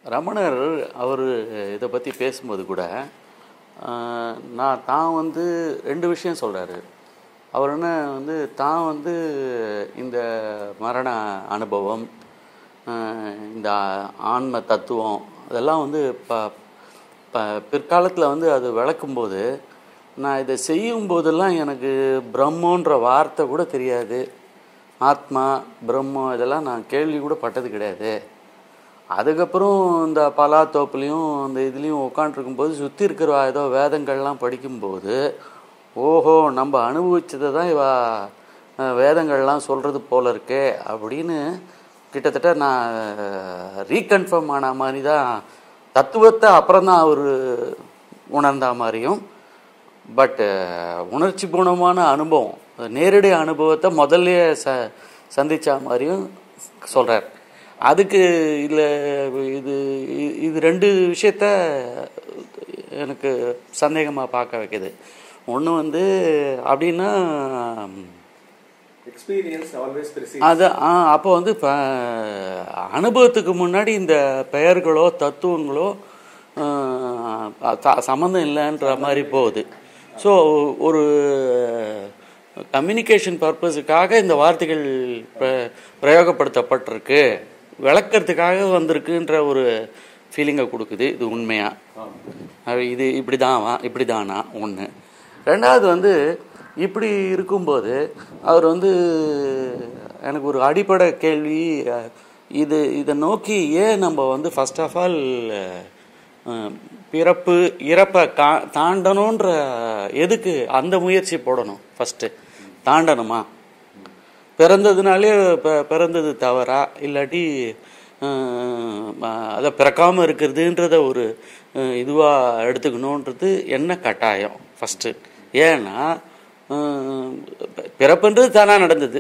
ரமணர் அவர் இதை பற்றி பேசும்போது கூட ஆஹ், நான் தான் வந்து ரெண்டு விஷயம் சொல்கிறாரு அவர் என்ன வந்து தான் வந்து இந்த மரண அனுபவம் ஆஹ், இந்த ஆன்ம தத்துவம் அதெல்லாம் வந்து ப ப பிற்காலத்தில் வந்து அது விளக்கும்போது நான் இதை செய்யும் போதெல்லாம் எனக்கு பிரம்மன்ற வார்த்தை கூட தெரியாது ஆத்மா பிரம்மம் இதெல்லாம் நான் கேள்வி கூட பட்டது கிடையாது அதுக்கப்புறம் இந்த பலாத்தோப்புலேயும் இந்த இதுலேயும் உட்காண்ட்ருக்கும்போது சுற்றி இருக்கிற ஏதோ வேதங்கள்லாம் படிக்கும்போது ஓஹோ நம்ம அனுபவிச்சதை தான் இவ அஹ், வேதங்கள்லாம் சொல்கிறது போல இருக்கே அப்படின்னு கிட்டத்தட்ட நான் ரீகன்ஃபார்ம் ஆன மாதிரி தான் தத்துவத்தை அப்புறம் தான் அவர் உணர்ந்த மாதிரியும் பட் உணர்ச்சி பூர்ணமான அனுபவம் நேரடி அனுபவத்தை முதல்ல ச சந்திச்ச மாதிரியும் சொல்கிறார் அதுக்கு இல்லை இது இ- இது ரெண்டு விஷயத்த எனக்கு சந்தேகமாக பார்க்க வைக்குது ஒன்று வந்து அப்படின்னா எக்ஸ்பீரியன்ஸ் ஆல்வேஸ் பிரிசி அது ஆ அப்போ வந்து இப்போ அனுபவத்துக்கு முன்னாடி இந்த பெயர்களோ தத்துவங்களோ ஆஹ், ச- சம்மந்தம் இல்லைன்ற மாதிரி போகுது ஸோ ஒரு கம்யூனிகேஷன் பர்பஸுக்காக இந்த வார்த்தைகள் பிர- பிரயோகப்படுத்தப்பட்டிருக்கு விளக்கறதுக்காக வந்திருக்குன்ற ஒரு ஃபீலிங்கை கொடுக்குது இது உண்மையா அது இது இப்படி தான் இப்படி தானா ஒன்று ரெண்டாவது வந்து இப்படி இருக்கும்போது அவர் வந்து எனக்கு ஒரு அடிப்படை கேள்வி அஹ், இது இதை நோக்கி ஏன் நம்ம வந்து ஃபர்ஸ்ட் ஆஃப் ஆல் பிறப்பு இறப்பை கா தாண்டணுன்ற எதுக்கு அந்த முயற்சி போடணும் ஃபஸ்ட்டு தாண்டணுமா பிறந்ததுனாலே ப- பிறந்தது தவறா இல்லாட்டி அஹ், ம- அதை பிறக்காமல் இருக்கிறதுன்றத ஒரு இதுவாக எடுத்துக்கணுன்றது என்ன கட்டாயம் ஃபஸ்ட்டு ஏன்னா அஹ், பிறப்புன்றது தானாக நடந்தது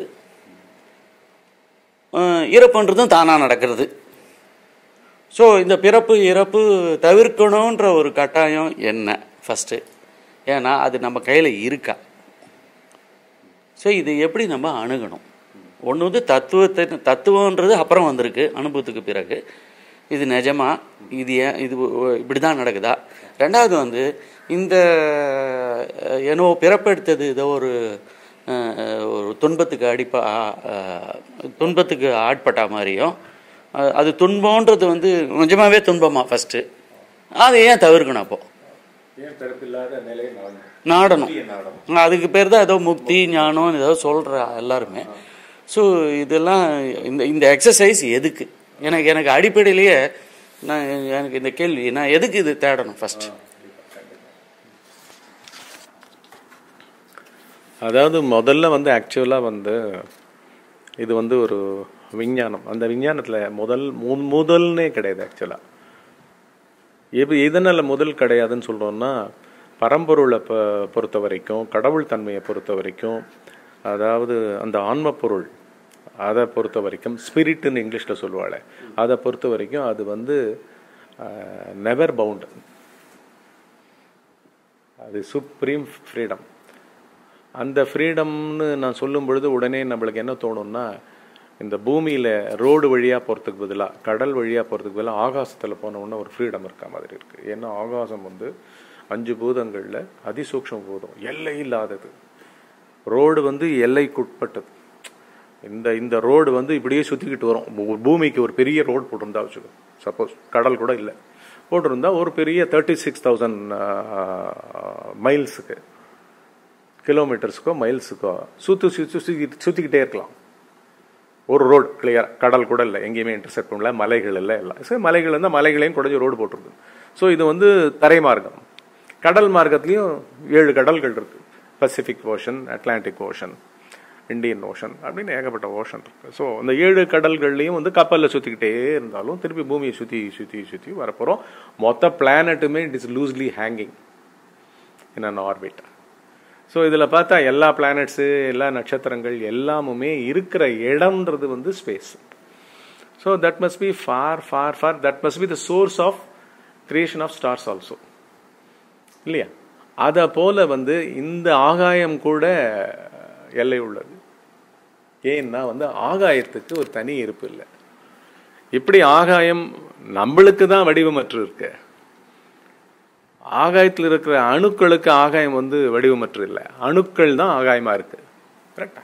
அஹ், இறப்புன்றதும் தானாக நடக்கிறது ஸோ இந்த பிறப்பு இறப்பு தவிர்க்கணுன்ற ஒரு கட்டாயம் என்ன ஃபஸ்ட்டு ஏன்னா அது நம்ம கையில் இருக்கா ஸோ இது எப்படி நம்ம அணுகணும் ஒன்று வந்து தத்துவத்தை தத்துவன்றது அப்புறம் வந்திருக்கு அனுபவத்துக்கு பிறகு இது நிஜமா இது ஏன் இது இப்படி தான் நடக்குதா ரெண்டாவது வந்து இந்த அஹ், என்னோ பிறப்பெடுத்தது ஏதோ ஒரு அஹ், ஒரு துன்பத்துக்கு அடிப்பா அஹ், துன்பத்துக்கு ஆட்பட்ட மாதிரியும் அஹ், அது துன்பம்ன்றது வந்து நிஜமாவே துன்பமா ஃபஸ்ட்டு அதை ஏன் தவிர்க்கணும் அப்போ ஏன் பிறப்பில்லாத நிலை நான் நாடணும் நாடம் அதுக்கு பேர் தான் ஏதோ முக்தி ஞானம் ஏதோ சொல்கிற எல்லாருமே ஸோ இதெல்லாம் இந்த இந்த எக்ஸசைஸ் எதுக்கு எனக்கு எனக்கு அடிப்படையிலேயே நான் எனக்கு இந்த கேள்வி நான் எதுக்கு இது தேடணும் ஃபர்ஸ்ட் அதாவது முதல்ல வந்து ஆக்சுவலாக வந்து இது வந்து ஒரு விஞ்ஞானம் அந்த விஞ்ஞானத்தில் முதல் மு- முதல்னே கிடையாது ஆக்சுவலாக இப்போ இதனால் முதல் கிடையாதுன்னு சொல்கிறோம்னா பரம்பொருளை ப பொறுத்த வரைக்கும் கடவுள் தன்மையை பொறுத்த வரைக்கும் அதாவது அந்த ஆன்ம பொருள் அதை பொறுத்த வரைக்கும் ஸ்பிரிட்னு இங்கிலீஷில் சொல்லுவாள் அதை பொறுத்த வரைக்கும் அது வந்து நெவர் பவுண்ட் அது சுப்ரீம் ஃப்ரீடம் அந்த ஃப்ரீடம்னு நான் சொல்லும் பொழுது உடனே நம்மளுக்கு என்ன தோணும்னா இந்த பூமியில் ரோடு வழியாக போகிறதுக்கு பதிலாக கடல் வழியாக போகிறதுக்கு பதிலாக ஆகாசத்தில் போனோம்னா ஒரு ஃப்ரீடம் இருக்க மாதிரி இருக்குது ஏன்னா ஆகாசம் வந்து அஞ்சு பூதங்களில் அதிசூக்ஷ்ம பூதம் எல்லை இல்லாதது ரோடு வந்து எல்லைக்குட்பட்டது இந்த இந்த ரோடு வந்து இப்படியே சுற்றிக்கிட்டு வரும் பூ- பூமிக்கு ஒரு பெரிய ரோடு போட்டிருந்தா வச்சுக்கோ சப்போஸ் கடல் கூட இல்லை போட்டிருந்தா ஒரு பெரிய தேர்ட்டி சிக்ஸ் தௌசண்ட் மைல்ஸுக்கு கிலோமீட்டர்ஸுக்கோ மைல்ஸுக்கோ சுற்றி சுற்றி சுற்றி சுற்றிக்கிட்டே இருக்கலாம் ஒரு ரோடு கிளியர் கடல் கூட இல்லை எங்கேயுமே இன்டர்செப்ட் பண்ணல மலைகள் இல்லை எல்லாம் சரி மலைகள் இருந்தால் மலைகளையும் குறைஞ்சி ரோடு போட்டிருக்கு ஸோ இது வந்து தரை மார்க்கம் கடல் மார்க்கத்துலேயும் ஏழு கடல்கள் இருக்கு Pacific ocean Atlantic ocean Indian ocean அப்படின்னு ஏகப்பட்ட ஓஷன் இருக்கு ஸோ அந்த ஏழு கடல்கள்லையும் வந்து கப்பலில் சுற்றிக்கிட்டே இருந்தாலும் திருப்பி பூமியை சுற்றி சுற்றி சுற்றி வரப்போகிறோம் மொத்த பிளானட்டுமே it is loosely hanging in an orbit so இதில் பார்த்தா எல்லா பிளானட்ஸு எல்லா நட்சத்திரங்கள் எல்லாமுமே இருக்கிற இடம்ன்றது வந்து space so that must be for for for that must be the source of creation of stars also இல்லையா அதை போல வந்து இந்த ஆகாயம் கூட எல்லை உள்ளது ஏன்னா வந்து ஆகாயத்துக்கு ஒரு தனி இருப்பு இல்லை இப்படி ஆகாயம் நம்மளுக்கு தான் வடிவமற்று இருக்கு ஆகாயத்தில் இருக்கிற அணுக்களுக்கு ஆகாயம் வந்து வடிவமற்று இல்லை அணுக்கள் தான் ஆகாயமா இருக்கு கரெக்டா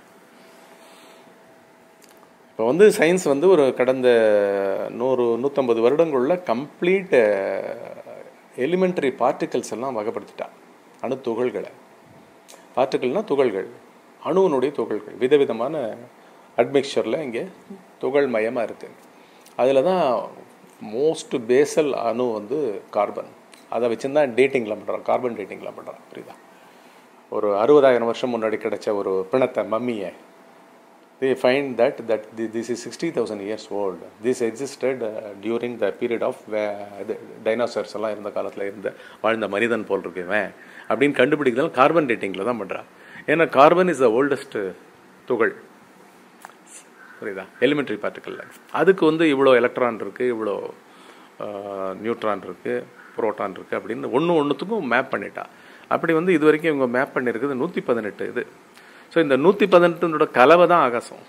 இப்போ வந்து சயின்ஸ் வந்து ஒரு கடந்த நூறு நூற்றம்பது வருடங்களுள்ள கம்ப்ளீட் எலிமெண்டரி பார்ட்டிகல்ஸ் எல்லாம் வகைப்படுத்திட்டா அணு துகள்களை பார்ட்டிகல்னா துகள்கள் அணுவினுடைய துகள்கள் விதவிதமான அட்மிக்சரில் இங்கே துகள் மயமாக இருக்குது அதில் தான் மோஸ்ட் பேசல் அணு வந்து கார்பன் அதை வச்சு தான் டேட்டிங்லாம் பண்ணுறான் கார்பன் டேட்டிங்லாம் பண்ணுறான் புரியுதா ஒரு அறுபதாயிரம் வருஷம் முன்னாடி கிடைச்ச ஒரு பிணத்தை மம்மியை they find that that thi- this is 60000 years old this existed uh, during the period of dinosaurs எல்லாம் இருந்த காலத்தில் இருந்த வாழ்ந்த மனிதன் போல் இருக்குவன் அப்படின்னு கண்டுபிடிக்கிறதால கார்பன் டேட்டிங்கில் தான் பண்ணுறான் ஏன்னா கார்பன் இஸ் த ஓல்டஸ்ட் துகள் புரியுதா எலிமெண்ட்ரி பார்ட்டிக்கல்ல அதுக்கு வந்து இவ்வளோ எலக்ட்ரான் இருக்குது இவ்வளோ நியூட்ரான் இருக்குது புரோட்டான் இருக்குது அப்படின்னு ஒன்று ஒன்றுத்துக்கும் மேப் பண்ணிட்டா அப்படி வந்து இது வரைக்கும் இவங்க மேப் பண்ணியிருக்குது நூற்றி பதினெட்டு இது ஸோ இந்த நூற்றி பதினெட்டுனோட கலவை தான் ஆகாசம்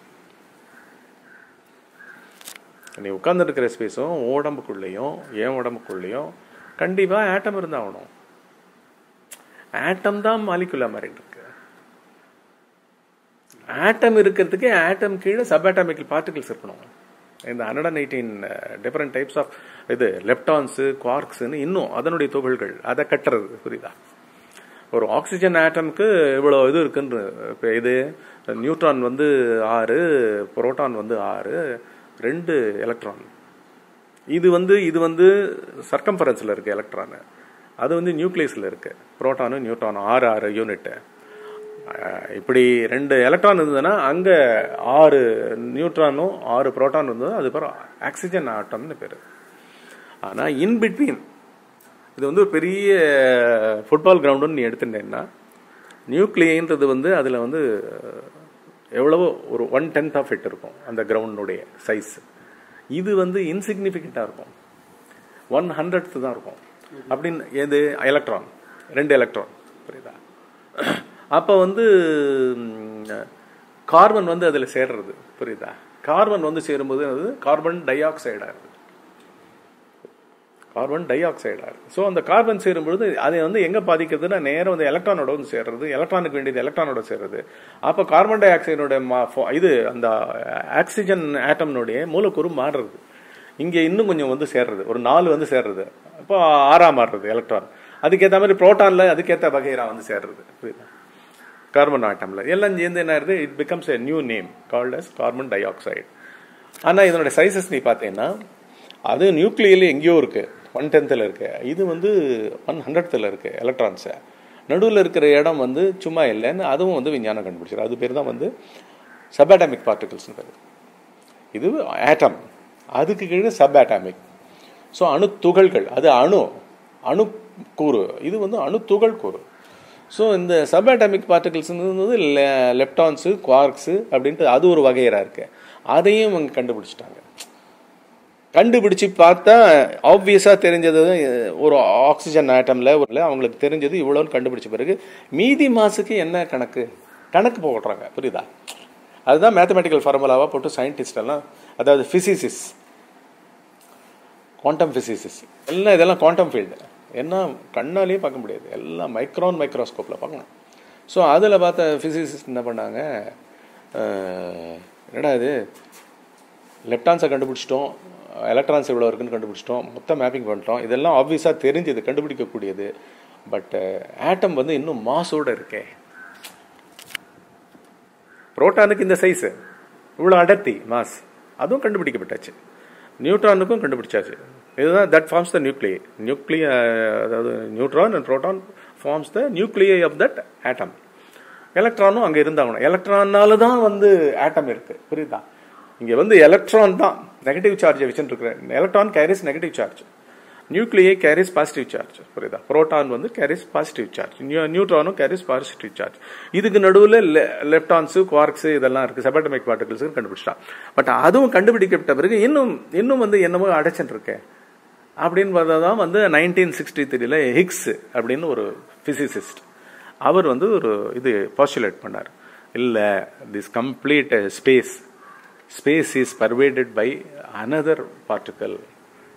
நீ உட்கார்ந்துட்டு இருக்கிற ஸ்பேஸும் உடம்புக்குள்ளேயும் என் உடம்புக்குள்ளேயும் கண்டிப்பாக ஆட்டம் இருந்தாகணும் ஆட்டம் தான் மாலிகுலா மாறிட்டு இருக்கு ஆட்டம் இருக்கிறதுக்கு ஆட்டம் கீழே சபாட்டமிக்கல் பார்ட்டிகல்ஸ் இருக்கணும் இந்த hundred and eighteen different types of இது லெப்டான்ஸு குவார்க்ஸ்னு இன்னும் அதனுடைய துகள்கள் அதை கட்டுறது புரியுதா ஒரு ஆக்சிஜன் ஆட்டம்க்கு இவ்வளோ இது இருக்குன்னு இப்போ இது நியூட்ரான் வந்து ஆறு புரோட்டான் வந்து ஆறு ரெண்டு எலக்ட்ரான் இது வந்து இது வந்து சர்க்கம்பரன்ஸில் இருக்கு எலக்ட்ரானு அது வந்து நியூக்ளியஸில் இருக்கு புரோட்டானும் நியூட்ரானும் ஆறு ஆறு யூனிட்டு இப்படி ரெண்டு எலக்ட்ரான் இருந்ததுன்னா அங்கே ஆறு நியூட்ரானும் ஆறு புரோட்டான் இருந்தது அது பேர் ஆக்சிஜன் ஆட்டம்னு பேர் ஆனால் இன் பிட்வீன் இது வந்து ஒரு பெரிய ஃபுட்பால் கிரவுண்டுன்னு நீ எடுத்துட்டேன்னா நியூக்ளியன்றது வந்து அதில் வந்து எவ்வளவோ ஒரு ஒன் டென்த் ஆஃப் இட் இருக்கும் அந்த கிரவுண்டுடைய சைஸ் இது வந்து இன்சிக்னிஃபிகண்ட்டாக இருக்கும் ஒன் ஹண்ட்ரட் தான் இருக்கும் அப்படின்னு எது எலக்ட்ரான் ரெண்டு எலக்ட்ரான் புரியுதா அப்போ வந்து கார்பன் வந்து அதில் சேர்றது புரியுதா கார்பன் வந்து சேரும்போது அது கார்பன் டை ஆக்சைடாக இருக்குது கார்பன் டை ஆக்சைடாக இருக்குது ஸோ அந்த கார்பன் சேரும்பொழுது அதை வந்து எங்கே பாதிக்கிறதுனா நேரம் வந்து எலக்ட்ரானோட வந்து சேர்றது எலக்ட்ரானுக்கு வேண்டியது எலக்ட்ரானோட சேர்றது அப்போ கார்பன் டை ஆக்சைடோட இது அந்த ஆக்சிஜன் ஆட்டம்னுடைய மூலக்கூறு மாறுறது இங்கே இன்னும் கொஞ்சம் வந்து சேர்றது ஒரு நாலு வந்து சேர்றது அப்போ ஆறா மாறுறது எலக்ட்ரான் அதுக்கேற்ற மாதிரி புரோட்டானில் அதுக்கேற்ற வகைரா வந்து சேர்றது புரியுதா கார்பன் ஆட்டம்ல எல்லாம் சேர்ந்து என்ன ஆயிருது it becomes a new name called as carbon dioxide ஆனால் இதனுடைய சைசஸ் நீ பார்த்தீங்கன்னா அது நியூக்ளியர்ல எங்கேயோ இருக்கு ஒன் டென்த்தில் இருக்கு இது வந்து ஒன் ஹண்ட்ரட்த்தில் இருக்கு எலக்ட்ரான்ஸை நடுவில் இருக்கிற இடம் வந்து சும்மா இல்லைன்னு அதுவும் வந்து விஞ்ஞானம் கண்டுபிடிச்சிரு அது பேர் தான் வந்து சபாட்டமிக் பார்ட்டிகல்ஸ்னு பேர் இது ஆட்டம் அதுக்கு கீழே சப் ஆட்டாமிக் ஸோ அணு துகள்கள் அது அணு அணு கூறு இது வந்து அணு துகள் கூறு ஸோ இந்த சப் ஆட்டாமிக் பார்ட்டிகல்ஸ் வந்து லெப்டான்ஸு குவார்க்ஸு அப்படின்ட்டு அது ஒரு வகையரா இருக்கு அதையும் அவங்க கண்டுபிடிச்சிட்டாங்க கண்டுபிடிச்சு பார்த்தா ஆப்வியஸாக தெரிஞ்சது ஒரு ஆக்சிஜன் ஆட்டமில் ஒரு அவங்களுக்கு தெரிஞ்சது இவ்வளோன்னு கண்டுபிடிச்ச பிறகு மீதி மாசுக்கு என்ன கணக்கு கணக்கு போடுறாங்க புரியுதா அதுதான் மேத்தமெட்டிக்கல் ஃபார்முலாவாக போட்டு சயின்டிஸ்ட் எல்லாம் அதாவது ஃபிசிசிஸ் குவாண்டம் ஃபிசிசிஸ் எல்லாம் இதெல்லாம் குவாண்டம் ஃபீல்டு என்ன கண்ணாலேயே பார்க்க முடியாது எல்லாம் மைக்ரான் மைக்ரோஸ்கோப்பில் பார்க்கணும் ஸோ அதில் பார்த்த ஃபிசிசிஸ்ட் என்ன பண்ணாங்க என்னடா இது லெப்டான்ஸை கண்டுபிடிச்சிட்டோம் எலக்ட்ரான்ஸ் இவ்வளோ இருக்குன்னு கண்டுபிடிச்சிட்டோம் மொத்தம் மேப்பிங் பண்ணிட்டோம் இதெல்லாம் ஆப்வியஸாக தெரிஞ்சது கண்டுபிடிக்கக்கூடியது பட் ஆட்டம் வந்து இன்னும் மாஸோடு இருக்கே புரோட்டானுக்கு இந்த சைஸு இவ்வளோ அடர்த்தி மாஸ் அதுவும் கண்டுபிடிக்கப்பட்டாச்சு நியூட்ரானுக்கும் கண்டுபிடிச்சாச்சு இதுதான் தட் ஃபார்ம்ஸ் த நியூக்ளியை நியூக்ளிய அதாவது neutron and proton forms the nuclei of that atom எலக்ட்ரானும் அங்கே இருந்தாகணும் எலக்ட்ரானால தான் வந்து ஆட்டம் இருக்கு புரியுதா இங்கே வந்து எலக்ட்ரான் தான் நெகட்டிவ் சார்ஜை வச்சுட்டு இருக்கிறேன் electron carries negative charge nuclei carries positive charge புரியுதா புரோட்டான் வந்து கேரிஸ் பாசிட்டிவ் சார்ஜ் நியூட்ரானும் கேரிஸ் பாசிட்டிவ் சார்ஜ் இதுக்கு நடுவில் லெப்டான்ஸு குவார்க்ஸ் இதெல்லாம் இருக்கு செபட்டமிக் பார்ட்டிகல்ஸ் கண்டுபிடிச்சிட்டான் பட் அதுவும் கண்டுபிடிக்கப்பட்ட பிறகு இன்னும் இன்னும் வந்து என்னமோ அடைச்சுட்டு இருக்கேன் அப்படின்னு பார்த்தா தான் வந்து நைன்டீன் சிக்ஸ்டி த்ரீல ஹிக்ஸ் அப்படின்னு ஒரு பிசிசிஸ்ட் அவர் வந்து ஒரு இது பாஸ்டுலேட் பண்ணார் இல்லை this complete space space is pervaded by another particle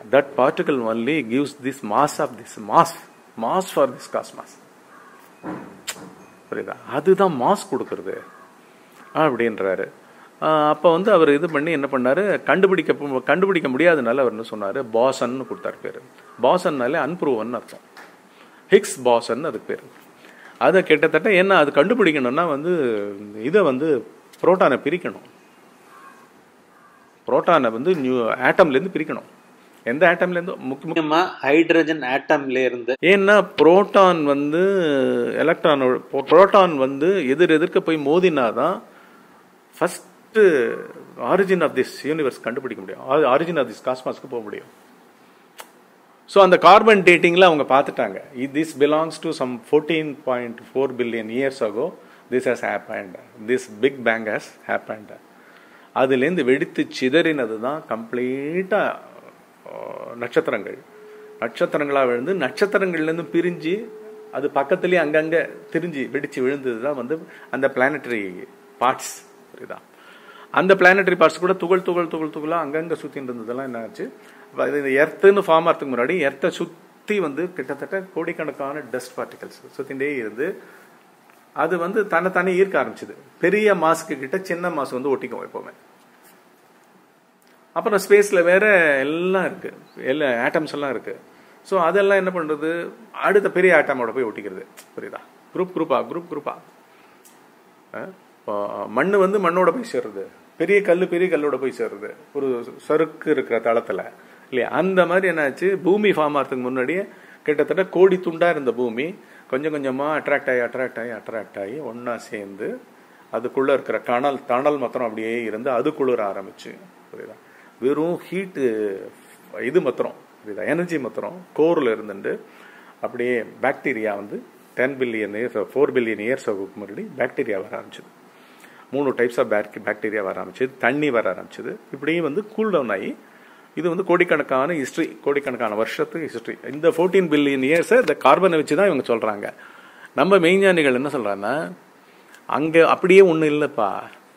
that particle only gives this mass of this mass mass for this cosmos புரியுதா அதுதான் மாஸ் கொடுக்கறது அப்படின்றாரு அப்போ வந்து அவர் இது பண்ணி என்ன பண்ணாரு கண்டுபிடிக்க போ- கண்டுபிடிக்க முடியாதனால அவர் என்ன சொன்னார் பாசன்னு கொடுத்தாரு பேர் பாசன்னாலே அன்ப்ரூவன் அர்த்தம் ஹிக்ஸ் பாசன் அதுக்கு பேர் அதை கிட்டத்தட்ட என்ன அது கண்டுபிடிக்கணும்னா வந்து இதை வந்து புரோட்டானை பிரிக்கணும் புரோட்டானை வந்து நியூ ஆட்டம்லேருந்து பிரிக்கணும் எந்த ஆட்டம்லேருந்து முக்கிய முக்கியமா ஹைட்ரஜன் ஆட்டம்ல இருந்து ஏன்னா புரோட்டான் வந்து எலக்ட்ரானோட புரோட்டான் வந்து எதிர் எதிர்க்க போய் மோதினாதான் first origin of this universe கண்டுபிடிக்க முடியும் ஆரிஜின் ஆஃப் திஸ் காஸ்மாஸ்க்கு போக முடியும் ஸோ அந்த கார்பன் டேட்டிங்கில் அவங்க பார்த்துட்டாங்க this belongs to some fourteen point four billion years ago this has happened this big bang has happened அதுலேருந்து வெடித்து சிதறினது தான் கம்ப்ளீட்டாக நட்சத்திரங்கள் நட்சத்திரங்களாக விழுந்து நட்சத்திரங்கள்லேருந்து பிரிஞ்சு அது பக்கத்துலேயே அங்கங்கே திரிஞ்சு வெடிச்சு விழுந்தது தான் வந்து அந்த பிளானட்டரி பார்ட்ஸ் புரியுதா அந்த பிளானட்டரி பார்ட்ஸ் கூட துகள் துகள் துகள் துகளாக அங்கங்கே சுற்றின்னு இருந்ததெல்லாம் என்ன ஆச்சு அப்ப இது இந்த எர்த்துன்னு ஃபார்ம் ஆகிறதுக்கு முன்னாடி எர்த்தை சுற்றி வந்து கிட்டத்தட்ட கோடிக்கணக்கான டஸ்ட் பார்ட்டிகல்ஸ் சுற்றிகிட்டே இருந்து அது வந்து தன்னை தானே ஈர்க்க ஆரம்பிச்சது பெரிய மாஸ்க்கு கிட்ட சின்ன மாஸ் வந்து ஒட்டிக்கும் எப்பவுமே அப்புறம் ஸ்பேஸில் வேற எல்லாம் இருக்கு எல்லா ஆட்டம்ஸ் எல்லாம் இருக்கு ஸோ அதெல்லாம் என்ன பண்றது அடுத்த பெரிய ஆட்டமோட போய் ஒட்டிக்கிறது புரியுதா குரூப் குரூப்பா குரூப் குரூப்பா மண் வந்து மண்ணோட போய் சேர்றது பெரிய கல் பெரிய கல்லோட போய் சேர்றது ஒரு சறுக்கு இருக்கிற தளத்துல இல்லையா அந்த மாதிரி என்னாச்சு பூமி ஃபார்ம் ஆகிறதுக்கு முன்னாடியே கிட்டத்தட்ட கோடி துண்டா இருந்த பூமி கொஞ்சம் கொஞ்சமா அட்ராக்ட் ஆகி அட்ராக்ட் ஆகி அட்ராக்ட் ஆகி ஒண்ணா சேர்ந்து அதுக்குள்ள இருக்கிற கணல் தணல் மாத்திரம் அப்படியே இருந்து அது குளிர ஆரம்பிச்சு புரியுதா வெறும் ஹீட்டு இது மாத்திரம் புரியுதா எனர்ஜி மாத்திரம் கோர்ல இருந்துட்டு அப்படியே பாக்டீரியா வந்து ten billion years four billion years ஆகுக்கு முன்னாடி பாக்டீரியா வர ஆரம்பிச்சது மூணு டைப்ஸ் ஆஃப் பாக்டீரியா வர ஆரம்பிச்சது தண்ணி வர ஆரம்பிச்சது இப்படியே வந்து கூல் டவுன் ஆகி இது வந்து கோடிக்கணக்கான ஹிஸ்ட்ரி கோடிக்கணக்கான வருஷத்து ஹிஸ்ட்ரி இந்த ஃபோர்டீன் பில்லியன் இயர்ஸை இந்த கார்பனை வச்சு தான் இவங்க சொல்றாங்க நம்ம மெய்ஞானிகள் என்ன சொல்றாங்கன்னா அங்க அப்படியே ஒன்றும் இல்லைப்பா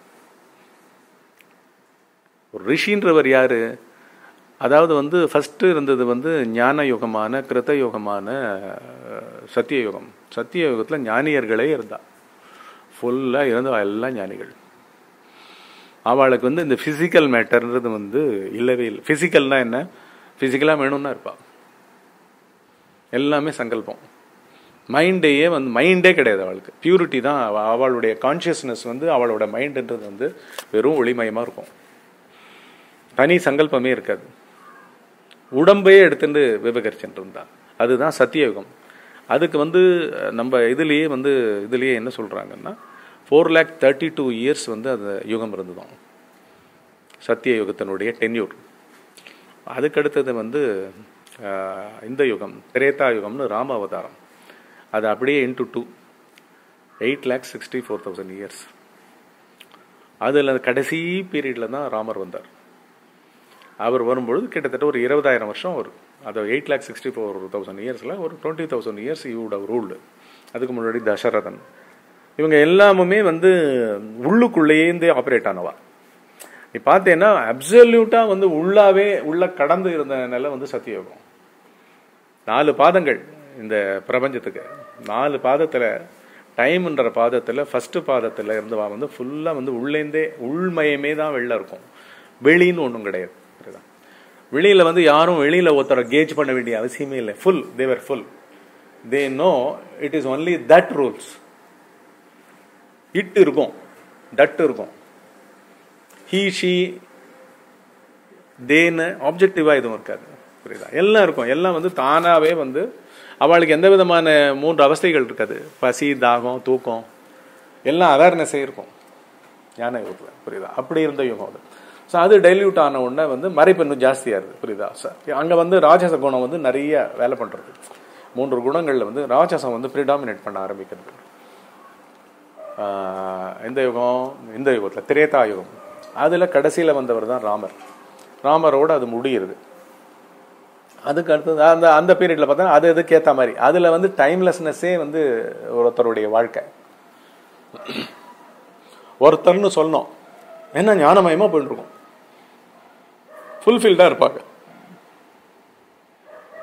ஒரு ரிஷின்றவர் யாரு அதாவது வந்து ஃபர்ஸ்ட் இருந்தது வந்து ஞான யுகமான கிருத்த யுகமான அஹ், சத்திய யுகம் சத்திய யுகத்தில் ஞானியர்களே இருந்தா ஃபுல்லாக இருந்த எல்லாம் ஞானிகள் அவளுக்கு வந்து இந்த ஃபிசிக்கல் மேட்டர்ன்றது வந்து இல்லவே இல்லை ஃபிசிக்கல்னா என்ன ஃபிசிக்கலாக வேணும்னா இருப்பா எல்லாமே சங்கல்பம் மைண்டேயே வந்து மைண்டே கிடையாது அவளுக்கு பியூரிட்டி தான் அவ- அவளுடைய கான்சியஸ்னஸ் வந்து அவளோட மைண்டுன்றது வந்து வெறும் ஒளிமயமாக இருக்கும் தனி சங்கல்பமே இருக்காது உடம்பையே எடுத்துட்டு விபகரிச்சுட்டு இருந்தா அதுதான் சத்தியயுகம் அதுக்கு வந்து அஹ், நம்ம இதுலயே வந்து இதுலயே என்ன சொல்றாங்கன்னா four lakh thirty two years வந்து அந்த யுகம் இருந்ததும் சத்திய யுகத்தினுடைய டென்யூர் அதுக்கு அடுத்தது வந்து அஹ், இந்த யுகம் திரேதா யுகம்னு ராம அவதாரம் அது அப்படியே into two eight lakh sixty four thousand years அதில் கடைசி பீரியடில் தான் ராமர் வந்தார் அவர் வரும்பொழுது கிட்டத்தட்ட ஒரு இருபதாயிரம் வருஷம் வரும் அது eight lakh sixty four thousand இயர்ஸில் ஒரு twenty thousand years you'd have ruled அதுக்கு முன்னாடி தசரதன் இவங்க எல்லாமுமே வந்து உள்ளுக்குள்ளேயே ஆப்ரேட் ஆனவா நீ பார்த்தேன்னா அப்சல்யூட்டாக வந்து உள்ளாவே உள்ள கடந்து இருந்த நிலை வந்து சத்தியோகம் நாலு பாதங்கள் இந்த பிரபஞ்சத்துக்கு நாலு பாதத்தில் டைம்ன்ற பாதத்தில் ஃபர்ஸ்ட் பாதத்தில் இருந்தவா வந்து ஃபுல்லாக வந்து உள்ளேந்தே உள்மயமே தான் வெளில இருக்கும் வெளின்னு ஒன்றும் கிடையாது புரியுதா வெளியில் வந்து யாரும் வெளியில் ஒருத்தரை கேஜ் பண்ண வேண்டிய அவசியமே இல்லை full they were full they know it is only that rules it இருக்கும் தட் இருக்கும் ஹீ ஷீ தேன்னு ஆப்ஜெக்டிவா எதுவும் இருக்காது புரியுதா எல்லாம் இருக்கும் எல்லாம் வந்து தானாவே வந்து அவளுக்கு எந்த விதமான மூன்று அவஸ்தைகள் இருக்காது பசி தாகம் தூக்கம் எல்லாம் அவேர்னஸே இருக்கும் ஞான யுகத்தில் புரியுதா அப்படி இருந்த யுகம் அது ஸோ அது டைல்யூட் ஆன உடனே வந்து மறைப்பு இன்னும் ஜாஸ்தியாக இருக்குது புரியுதா அங்கே வந்து ராட்சச குணம் வந்து நிறைய வேலை பண்ணுறது மூன்று குணங்களில் வந்து ராட்சசம் வந்து ப்ரிடாமினேட் பண்ண ஆரம்பிக்கிறது ஆஹ் இந்த யுகம் இந்த யுகத்தில் திரேதா யுகம் அதில் கடைசியில் வந்தவர் தான் ராமர் ராமரோட அது முடியுது அதுக்கு அடுத்தது அந்த அந்த பீரியட்ல பார்த்தா அது அதுக்கு ஏற்ற மாதிரி அதில் வந்து டைம்லெஸ்னஸ்ஸே வந்து ஒருத்தருடைய வாழ்க்கை ஒருத்தர்னு சொல்லணும் என்ன ஞானமயமாக போயிட்டு இருக்கும் ஃபுல்ஃபில்டாக இருப்பாங்க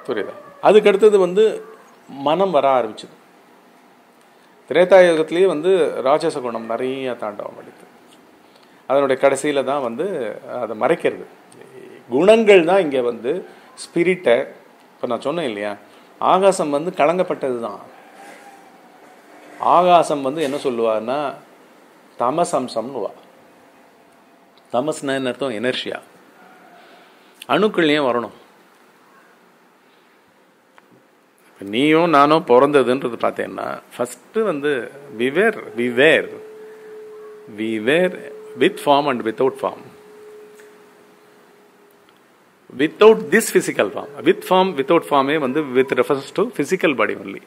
புரியுதா அதுக்கு அடுத்தது வந்து மனம் வர ஆரம்பிச்சது திரேதாயுகத்திலேயே வந்து ராட்சச குணம் நிறைய தாண்டவம் அடித்து அதனுடைய கடைசியில் தான் வந்து அதை மறைக்கிறது குணங்கள் தான் இங்கே வந்து ஸ்பிரிட்டை இப்போ நான் சொன்னேன் இல்லையா ஆகாசம் வந்து கலங்கப்பட்டது தான் ஆகாசம் வந்து என்ன சொல்லுவான்னா தமசம்சம்னு வா தமஸ்னா என்ன அர்த்தம் எனர்ஷியா அணுக்கள் ஏன் வரணும் இப்ப நீயும் நானும் பிறந்ததுன்றது பார்த்தேன்னா ஃபஸ்ட்டு வந்து we were we were we were with form and without form without this physical form with form without ஃபார்மே வந்து with refers to physical body only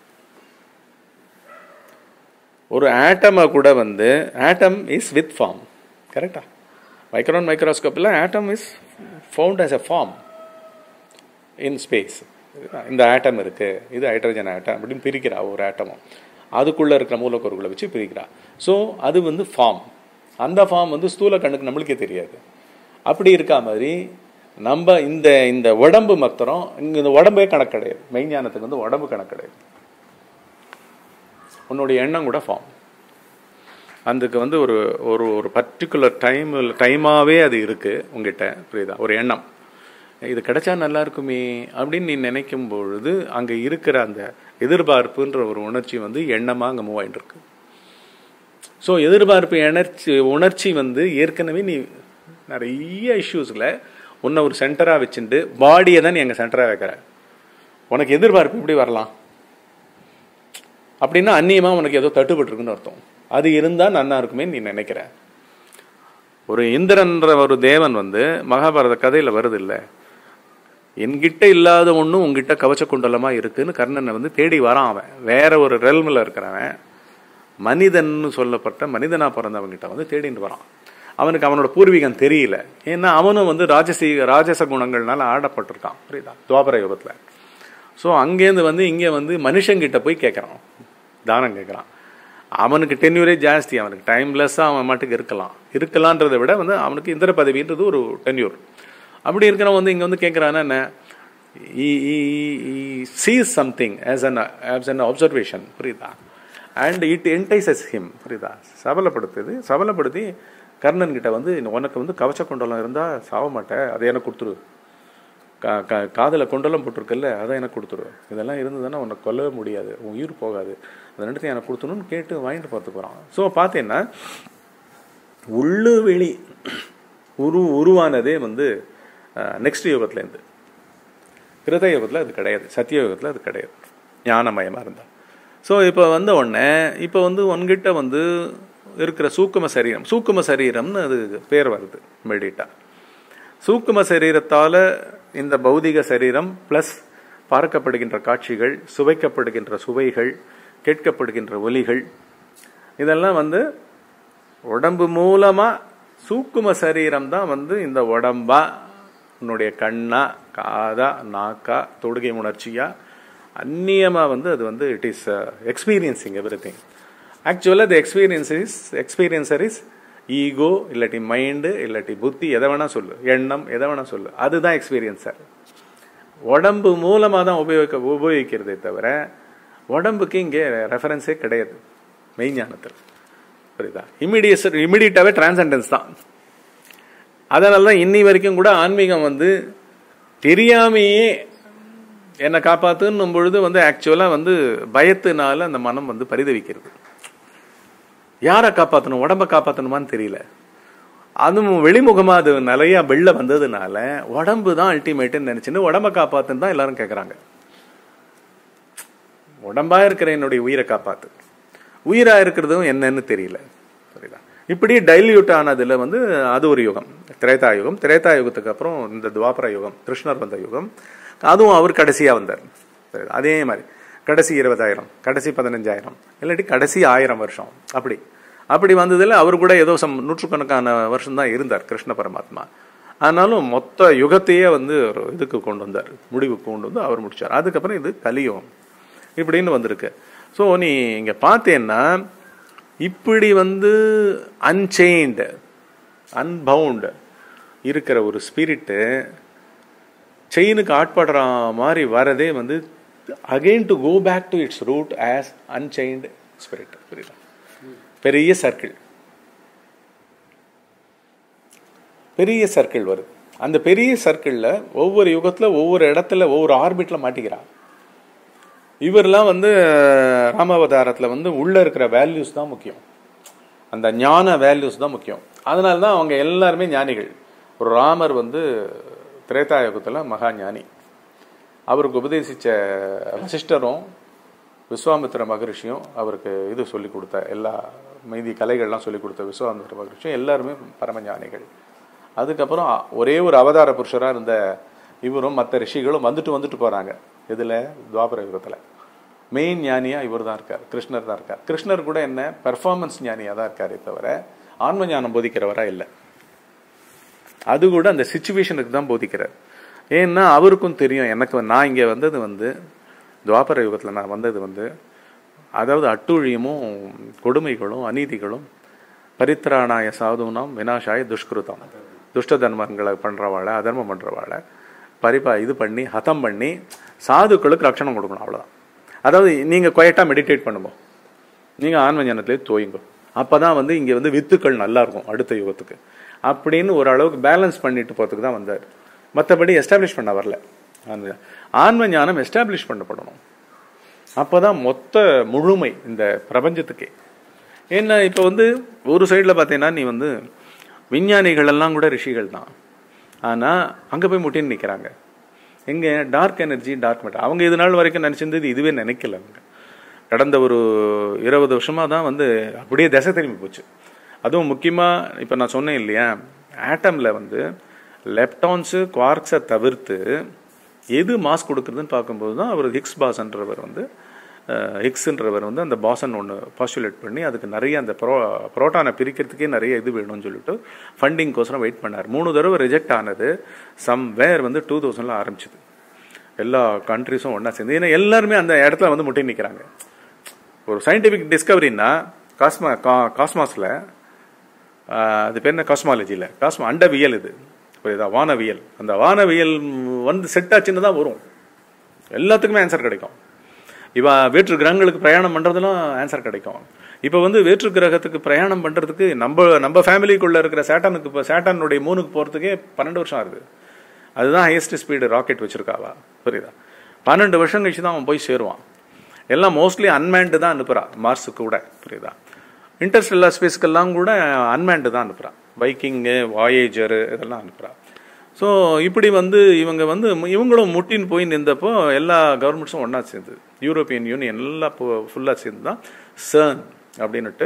ஒரு ஆட்டமை கூட வந்து ஆட்டம் இஸ் வித் ஃபார்ம் கரெக்டா மைக்ரான் மைக்ரோஸ்கோப்பில் atom is found as a form in space இந்த atom இருக்கு இது ஹைட்ரஜன் ஆட்டம் அப்படின்னு பிரிக்கிறா ஒரு ஆட்டமும் அதுக்குள்ளே இருக்கிற மூலக்கூறுகளை வச்சு பிரிக்கிறா ஸோ அது வந்து ஃபார்ம் அந்த ஃபார்ம் வந்து ஸ்தூல கண்ணுக்கு நம்மளுக்கே தெரியாது அப்படி இருக்கா மாதிரி நம்ம இந்த இந்த உடம்பு மாத்திரம் இங்க இந்த உடம்பே கணக்கு கிடையாது மெய்ஞானத்துக்கு வந்து உடம்பு கணக்கு கிடையாது உன்னுடைய எண்ணம் கூட ஃபார்ம் அதுக்கு வந்து ஒரு ஒரு ஒரு பர்டிகுலர் டைம் டைமாகவே அது இருக்கு உங்ககிட்ட புரியுதா ஒரு எண்ணம் இது கிடைச்சா நல்லா இருக்குமே அப்படின்னு நீ நினைக்கும் பொழுது அங்கே இருக்கிற அந்த எதிர்பார்ப்புன்ற ஒரு உணர்ச்சி வந்து எண்ணமாக அங்கே மூவ் ஆயிட்டு இருக்கு ஸோ எதிர்பார்ப்பு உணர்ச்சி உணர்ச்சி வந்து ஏற்கனவே நீ நிறைய இஷ்யூஸில் உன்னை ஒரு சென்டராக வச்சுட்டு பாடியை தான் நீ எங்கள் சென்டராக வைக்கிற உனக்கு எதிர்பார்ப்பு எப்படி வரலாம் அப்படின்னா அந்நியமாக உனக்கு ஏதோ தட்டுப்பட்டிருக்குன்னு அர்த்தம் அது இருந்தால் நன்னா இருக்குமே நீ நினைக்கிற ஒரு இந்திரன்ற ஒரு தேவன் வந்து மகாபாரத கதையில் வருது இல்லை என்கிட்ட இல்லாத ஒன்றும் உங்ககிட்ட கவச்ச குண்டலமாக இருக்குன்னு கர்ணனை வந்து தேடி வரான் அவன் வேற ஒரு ரெல்மில் இருக்கிறவன் மனிதன்னு சொல்லப்பட்ட மனிதனா பிறந்தவங்கிட்ட வந்து தேடிட்டு வரான் அவனுக்கு அவனோட பூர்வீகம் தெரியல ஏன்னா அவனும் வந்து ராஜசி ராஜச குணங்கள்னால ஆடப்பட்டிருக்கான் புரியுதா துவாபர யுகத்தில் ஸோ அங்கேருந்து வந்து இங்கே வந்து மனுஷங்கிட்ட போய் கேட்குறான் தானம் கேட்குறான் அவனுக்கு டென்யூரே ஜாஸ்தி அவனுக்கு டைம்லெஸ்ஸாக அவன் மாட்டுக்கு இருக்கலாம் இருக்கலான்றதை விட வந்து அவனுக்கு இந்திர பதவின்றது ஒரு டென்யூர் அப்படி இருக்கிறவன் வந்து இங்கே வந்து கேட்குறான்னா என்ன sees something as an as an observation புரியுதா அண்ட் இட் என்டைசஸ் ஹிம் புரியுதா சபலப்படுத்துது சபலப்படுத்தி கர்ணன் கிட்ட வந்து உனக்கு வந்து கவச்ச குண்டலம் இருந்தால் சாவ மாட்டேன் அதை எனக்கு கொடுத்துரு கா கா காதில் கொண்டலம் போட்டிருக்கல்ல அதை எனக்கு கொடுத்துரு இதெல்லாம் இருந்ததுன்னா உன்னை கொல்லவே முடியாது உன் உயிர் போகாது அதை ரெண்டுத்தையும் எனக்கு கொடுத்துணும்னு கேட்டு வாங்கிட்டு பார்த்து போகிறான் ஸோ பார்த்தீங்கன்னா உள்ளு வெளி உரு உருவானதே வந்து நெக்ஸ்ட் யுகத்துலேருந்து கிருத யுகத்தில் அது கிடையாது சத்திய யுகத்தில் அது கிடையாது ஞானமயமாக இருந்தால் ஸோ இப்போ வந்த உடனே இப்போ வந்து உன்கிட்ட வந்து இருக்கிற சூக்கும சரீரம் சூக்கும சரீரம்னு அது பேர் வருது மெடிட்டா சூக்கும சரீரத்தால் இந்த பௌதிக சரீரம் ப்ளஸ் பார்க்கப்படுகின்ற காட்சிகள் சுவைக்கப்படுகின்ற சுவைகள் கேட்கப்படுகின்ற ஒலிகள் இதெல்லாம் வந்து உடம்பு மூலமாக சூக்கும சரீரம் தான் வந்து இந்த உடம்பா உன்னுடைய கண்ணா காதா நாக்கா தொடுகை உணர்ச்சியா அந்நியமாக வந்து அது வந்து it is experiencing everything ஆக்சுவலாக the experience is experiencer is ego இல்லாட்டி மைண்டு இல்லாட்டி புத்தி எதை வேணா சொல்லு எண்ணம் எதை வேணா சொல்லு அதுதான் எக்ஸ்பீரியன்ஸர் உடம்பு மூலமாக தான் உபயோகிக்க உபயோகிக்கிறதே தவிர உடம்புக்கு இங்கே ரெஃபரன்ஸே கிடையாது மெய்ஞானத்தில் புரியுதா இமிடியஸ் இமிடியட்டாகவே டிரான்சண்டன்ஸ் தான் அதனால தான் இன்னி வரைக்கும் கூட ஆன்மீகம் வந்து தெரியாமையே என்னை காப்பாத்துன்னும் பொழுது வந்து ஆக்சுவலாக வந்து பயத்தினால அந்த மனம் வந்து பரிதவிக்கிறது யாரை காப்பாற்றணும் உடம்ப காப்பாற்றணுமான்னு தெரியல அதுவும் வெளிமுகமாக அது நிறைய வெளில வந்ததுனால உடம்பு தான் அல்டிமேட்டுன்னு நினச்சின்னு உடம்ப காப்பாத்துன்னு தான் எல்லாரும் கேட்குறாங்க உடம்பா இருக்கிற என்னுடைய உயிரை காப்பாத்து உயிரா இருக்கிறதும் என்னன்னு தெரியல புரியுதா இப்படி டைல்யூட் ஆனதுல வந்து அது ஒரு யுகம் திரேதா யுகம் திரேதா யுகத்துக்கு அப்புறம் இந்த துவாபர யுகம் கிருஷ்ணர் வந்த யுகம் அதுவும் அவர் கடைசியா வந்தார் புரியுதா? அதே மாதிரி கடைசி இருபதாயிரம் கடைசி பதினஞ்சாயிரம் இல்லாட்டி கடைசி ஆயிரம் வருஷம் அப்படி அப்படி வந்ததுல அவர் கூட ஏதோ சம் நூற்றுக்கணக்கான வருஷம் தான் இருந்தார் கிருஷ்ண பரமாத்மா ஆனாலும் மொத்த யுகத்தையே வந்து ஒரு இதுக்கு கொண்டு வந்தார் முடிவுக்கு கொண்டு வந்து அவர் முடிச்சார் அதுக்கப்புறம் இது கலியுகம் இப்படின்னு வந்திருக்கு ஸோ நீ இங்கே பார்த்தேன்னா இப்படி வந்து அன்செயின்டு அன்பவுண்ட் இருக்கிற ஒரு ஸ்பிரிட்டு செயினுக்கு ஆட்படுற மாதிரி வரதே வந்து again to go back to its root as unchained spirit புரியுதா பெரிய சர்க்கிள் பெரிய சர்க்கிள் வருது அந்த பெரிய சர்க்கிளில் ஒவ்வொரு யுகத்தில் ஒவ்வொரு இடத்துல ஒவ்வொரு ஆர்பிட்டில் மாட்டிக்கிறான் இவரெல்லாம் வந்து ராமாவதாரத்தில் வந்து உள்ளே இருக்கிற வேல்யூஸ் தான் முக்கியம் அந்த ஞான வேல்யூஸ் தான் முக்கியம் அதனால தான் அவங்க எல்லாருமே ஞானிகள் ஒரு ராமர் வந்து திரேதாயுகத்தில் மகா ஞானி அவருக்கு உபதேசித்த வசிஷ்டரும் விஸ்வாமித்திர மகரிஷியும் அவருக்கு இது சொல்லி கொடுத்த எல்லா மீதி கலைகள்லாம் சொல்லி கொடுத்த விஸ்வாமித்திர மகரிஷியும் எல்லாருமே பரம ஞானிகள் அதுக்கப்புறம் ஒரே ஒரு அவதார புருஷராக இருந்த இவரும் மற்ற ரிஷிகளும் வந்துட்டு வந்துட்டு போகிறாங்க இதில் துவாபர யுகத்தில் மெயின் ஞானியாக இவர் தான் இருக்கார் கிருஷ்ணர் தான் இருக்கார் கிருஷ்ணர் கூட என்ன பெர்ஃபார்மன்ஸ் ஞானியாக தான் இருக்காரே தவிர ஆன்ம ஞானம் போதிக்கிறவரா இல்லை அது கூட அந்த சுச்சுவேஷனுக்கு தான் போதிக்கிறார் ஏன்னா அவருக்கும் தெரியும் எனக்கு நான் இங்கே வந்தது வந்து துவாபர யுகத்தில் நான் வந்தது வந்து அதாவது அட்டுழியமும் கொடுமைகளும் அநீதிகளும் பரித்ராணாய சாதுனாம் வினாஷாய துஷ்கிருதம் துஷ்ட தர்மங்களை பண்ணுறவாளை அதர்மம் பண்ணுறவாளை பரிபா இது பண்ணி ஹதம் பண்ணி சாதுக்களுக்கு ரட்சணம் கொடுக்கணும் அவ்வளோதான் அதாவது நீங்கள் குவைட்டாக மெடிடேட் பண்ணும்போது நீங்கள் ஆன்ம ஞானத்திலே தோயுங்க அப்போ தான் வந்து இங்கே வந்து வித்துக்கள் நல்லா இருக்கும் அடுத்த யுகத்துக்கு அப்படின்னு ஓரளவுக்கு பேலன்ஸ் பண்ணிட்டு போகிறதுக்கு தான் வந்தார் மற்றபடி எஸ்டாப்ளிஷ் பண்ண வரல ஆன்ம ஆன்ம ஞானம் எஸ்டாப்ளிஷ் பண்ணப்படணும் அப்போ தான் மொத்த முழுமை இந்த பிரபஞ்சத்துக்கே ஏன்னா இப்போ வந்து ஒரு சைடில் பார்த்தீங்கன்னா நீ வந்து விஞ்ஞானிகள் எல்லாம் கூட ரிஷிகள் தான் ஆனால் அங்கே போய் முட்டின்னு நிற்கிறாங்க எங்கே டார்க் எனர்ஜி டார்க் மேட்டர் அவங்க இது நாள் வரைக்கும் நினச்சிருந்தது இதுவே நினைக்கல அவங்க கடந்த ஒரு இருபது வருஷமாக தான் வந்து அப்படியே திசை திரும்பி போச்சு அதுவும் முக்கியமாக இப்போ நான் சொன்னேன் இல்லையா ஆட்டமில் வந்து லெப்டான்ஸு குவார்க்ஸை தவிர்த்து எது மாஸ் கொடுக்குறதுன்னு பார்க்கும்போது தான் அவர் ஹிக்ஸ் பாஸ்ன்றவர் வந்து ஹிக்ஸ்ன்றவர் வந்து அந்த பாசன் ஒன்று பாஸ்டுலேட் பண்ணி அதுக்கு நிறைய அந்த ப்ரோ புரோட்டானை பிரிக்கிறதுக்கே நிறைய இது வேணும்னு சொல்லிட்டு ஃபண்டிங்கோசரம் வெயிட் பண்ணார் மூணு தடவை ரிஜெக்ட் ஆனது சம் வேர் வந்து டூ தௌசண்டில் ஆரம்பிச்சது எல்லா கண்ட்ரிஸும் ஒன்றா சேர்ந்து ஏன்னா எல்லாருமே அந்த இடத்துல வந்து முட்டி நிற்கிறாங்க ஒரு சயின்டிஃபிக் டிஸ்கவரின்னா காஸ்மா கா காஸ்மாஸில் அது பேர் என்ன காஸ்மாலஜியில் காஸ்மா அண்டவியல் இது புரியுதா வானவியல் அந்த வானவியல் வந்து செட் ஆச்சுன்னு தான் வரும் எல்லாத்துக்குமே ஆன்சர் கிடைக்கும் இப்போ வேற்று கிரகங்களுக்கு பிரயாணம் பண்ணுறதுலாம் ஆன்சர் கிடைக்கும் இப்போ வந்து வேற்று கிரகத்துக்கு பிரயாணம் பண்ணுறதுக்கு நம்ம நம்ம ஃபேமிலிக்குள்ளே இருக்கிற சேட்டனுக்கு இப்போ சேட்டனுடைய மூணுக்கு போகிறதுக்கே பன்னெண்டு வருஷம் ஆகுது அதுதான் ஹையஸ்ட் ஸ்பீடு ராக்கெட் வச்சிருக்காவா புரியுதா பன்னெண்டு வருஷம் கழிச்சு தான் அவன் போய் சேருவான் எல்லாம் மோஸ்ட்லி அன்மேன்டு தான் அனுப்புறா மார்ஸுக்கு கூட புரியுதா இன்டர்ஸ்டெல்லா ஸ்பேஸ்க்கெல்லாம் கூட அன்மேன்டு தான் அனுப்புறா பைக்கிங்கு வாயேஜரு இதெல்லாம் அனுப்புறா ஸோ இப்படி வந்து இவங்க வந்து இவங்களும் முட்டின்னு போய் நின்றப்போ எல்லா கவர்மெண்ட்ஸும் ஒன்றா சேர்ந்து யூரோப்பியன் யூனியன் எல்லாம் ஃபுல்லாக சேர்ந்து தான் சர்ன் அப்படின்னுட்டு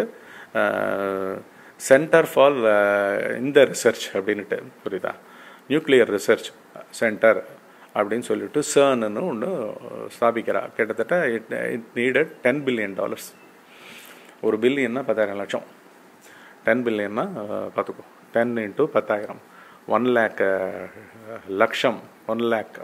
சென்டர் ஃபார் இந்த ரிசர்ச் அப்படின்னுட்டு புரியுதா நியூக்ளியர் ரிசர்ச் சென்டர் அப்படின்னு சொல்லிட்டு சர்ன்னு ஒன்று ஸ்தாபிக்கிறா கிட்டத்தட்ட it it needed ten billion dollars ஒரு பில்லியன்னா பத்தாயிரம் லட்சம் டென் பில்லியன்னா பார்த்துக்கோ டென் இன்ட்டு பத்தாயிரம் ஒன் லேக் லட்சம் ஒன் லேக்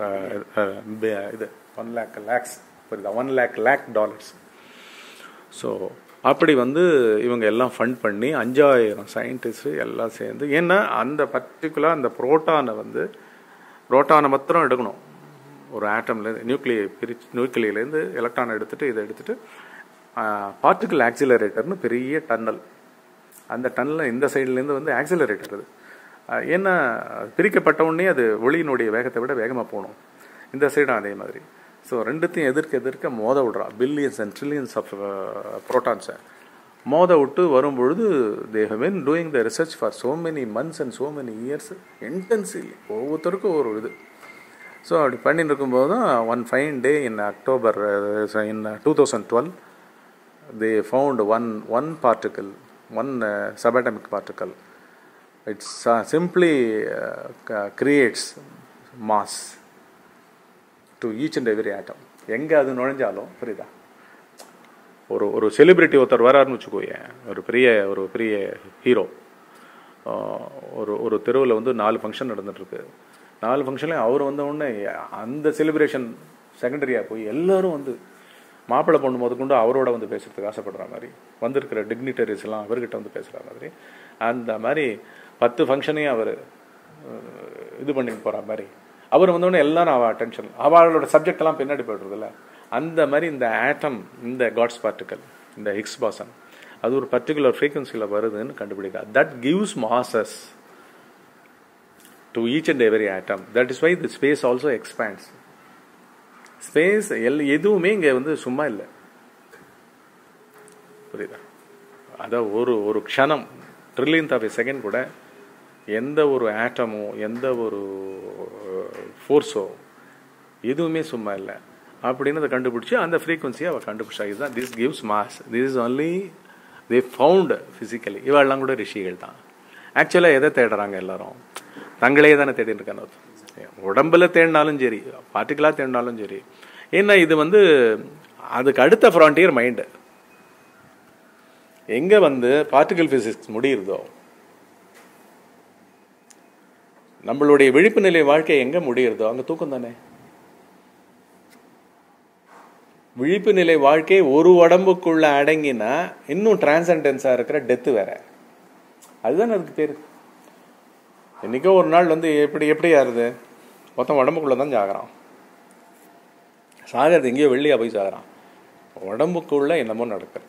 இது ஒன் லேக் லேக்ஸ் புரியுதா one lakh lakh dollars so அப்படி வந்து இவங்க எல்லாம் ஃபண்ட் பண்ணி அஞ்சாயிரம் சயின்டிஸ்ட்டு எல்லாம் சேர்ந்து ஏன்னா அந்த பர்டிகுலர் அந்த புரோட்டானை வந்து புரோட்டானை மாத்திரம் எடுக்கணும் ஒரு ஆட்டம்லேருந்து நியூக்ளியை பிரிச்சு நியூக்ளியிலேருந்து எலக்ட்ரானை எடுத்துகிட்டு இதை எடுத்துகிட்டு பார்ட்டிக்கல் ஆக்சிலரேட்டர்னு பெரிய டன்னல் அந்த டன்னலில் இந்த சைட்லேருந்து வந்து ஆக்சிலரேட்டர் அது ஏன்னா பிரிக்கப்பட்ட உடனே அது ஒளியினுடைய வேகத்தை விட வேகமாக போகணும் இந்த சைடும் அதே மாதிரி ஸோ ரெண்டுத்தையும் எதிர்க்க எதிர்க்க மோத விட்றா பில்லியன்ஸ் அண்ட் ட்ரில்லியன்ஸ் ஆஃப் ப்ரோட்டான்ஸை மோத விட்டு வரும்பொழுது they have been doing the research for so many months and so many years intensively ஒவ்வொருத்தருக்கும் ஒரு இது ஸோ அப்படி பண்ணிட்டு இருக்கும்போது தான் one fine day in October in two thousand twelve they found one one particle one subatomic particle it's simply creates mass to each and every atom எங்கே அது நுழைஞ்சாலும் புரியுதா ஒரு ஒரு செலிபிரிட்டி ஒருத்தர் வராருன்னு வச்சுக்கோயேன் ஒரு பெரிய ஒரு பெரிய ஹீரோ ஒரு ஒரு தெருவில் வந்து நாலு ஃபங்க்ஷன் நடந்துட்டுருக்கு நாலு ஃபங்க்ஷன்லேயும் அவர் வந்த உடனே அந்த செலிப்ரேஷன் செகண்டரியாக போய் எல்லாரும் வந்து மாப்பிள்ளை பொண்ணு முதற்கொண்டு அவரோட வந்து பேசுறதுக்கு ஆசைப்படுற மாதிரி வந்திருக்கிற டிக்னிட்டரிஸ் எல்லாம் அவர்கிட்ட வந்து பேசுகிற மாதிரி அந்த மாதிரி பத்து ஃபங்க்ஷனையும் அவர் இது பண்ணிட்டு போகிற மாதிரி அவர் வந்தோடனே எல்லாரும் அவள் அட்டென்ஷன் அவளோட சப்ஜெக்ட் எல்லாம் பின்னாடி போய்டுறதில்ல அந்த மாதிரி இந்த ஆட்டம் இந்த காட்ஸ் பார்ட்டிக்கல் இந்த ஹிக்ஸ் பாசன் அது ஒரு பர்டிகுலர் ஃப்ரீக்வன்சியில் வருதுன்னு கண்டுபிடிக்கா that gives masses to each and every atom that is why the space also expands space எல் எதுவுமே இங்கே வந்து சும்மா இல்லை புரியுதா அதான் ஒரு ஒரு க்ஷணம் ட்ரில்லியன்த் ஆஃப் எ செகண்ட் கூட எந்த ஒரு ஆட்டமோ எந்த ஒரு ஃபோர்ஸோ எதுவுமே சும்மா இல்லை அப்படின்னு அதை கண்டுபிடிச்சி அந்த ஃப்ரீக்வன்சியை அவள் கண்டுபிடிச்சா இதுதான் this gives mass this is only they found physically இவெல்லாம் கூட ரிஷிகள் தான் ஆக்சுவலாக எதை தேடுறாங்க எல்லாரும் தங்களே தானே தேடிட்டு இருக்காங்க உடம்புல தேடினாலும் சரி பார்ட்டிக்கலாக தேடினாலும் சரி ஏன்னா இது வந்து அதுக்கு அடுத்த ஃப்ரான்டியர் மைண்டு எங்க வந்து பார்ட்டிகல் பிசிக்ஸ் முடியுறதோ நம்மளுடைய விழிப்பு நிலை வாழ்க்கை எங்க முடியுறதோ அங்க தூக்கம் தானே விழிப்பு நிலை வாழ்க்கை ஒரு உடம்புக்குள்ள அடங்கினா இன்னும் டிரான்சன்டென்ஸா இருக்கிற டெத்து வேற அதுதான் அதுக்கு பேரு என்னைக்கோ ஒரு நாள் வந்து எப்படி எப்படி ஆறுது மொத்தம் உடம்புக்குள்ள தான் சாகுறான் சாகிறது எங்கேயோ வெள்ளியா போய் சாகுறான் உடம்புக்குள்ள என்னமோ நடக்குது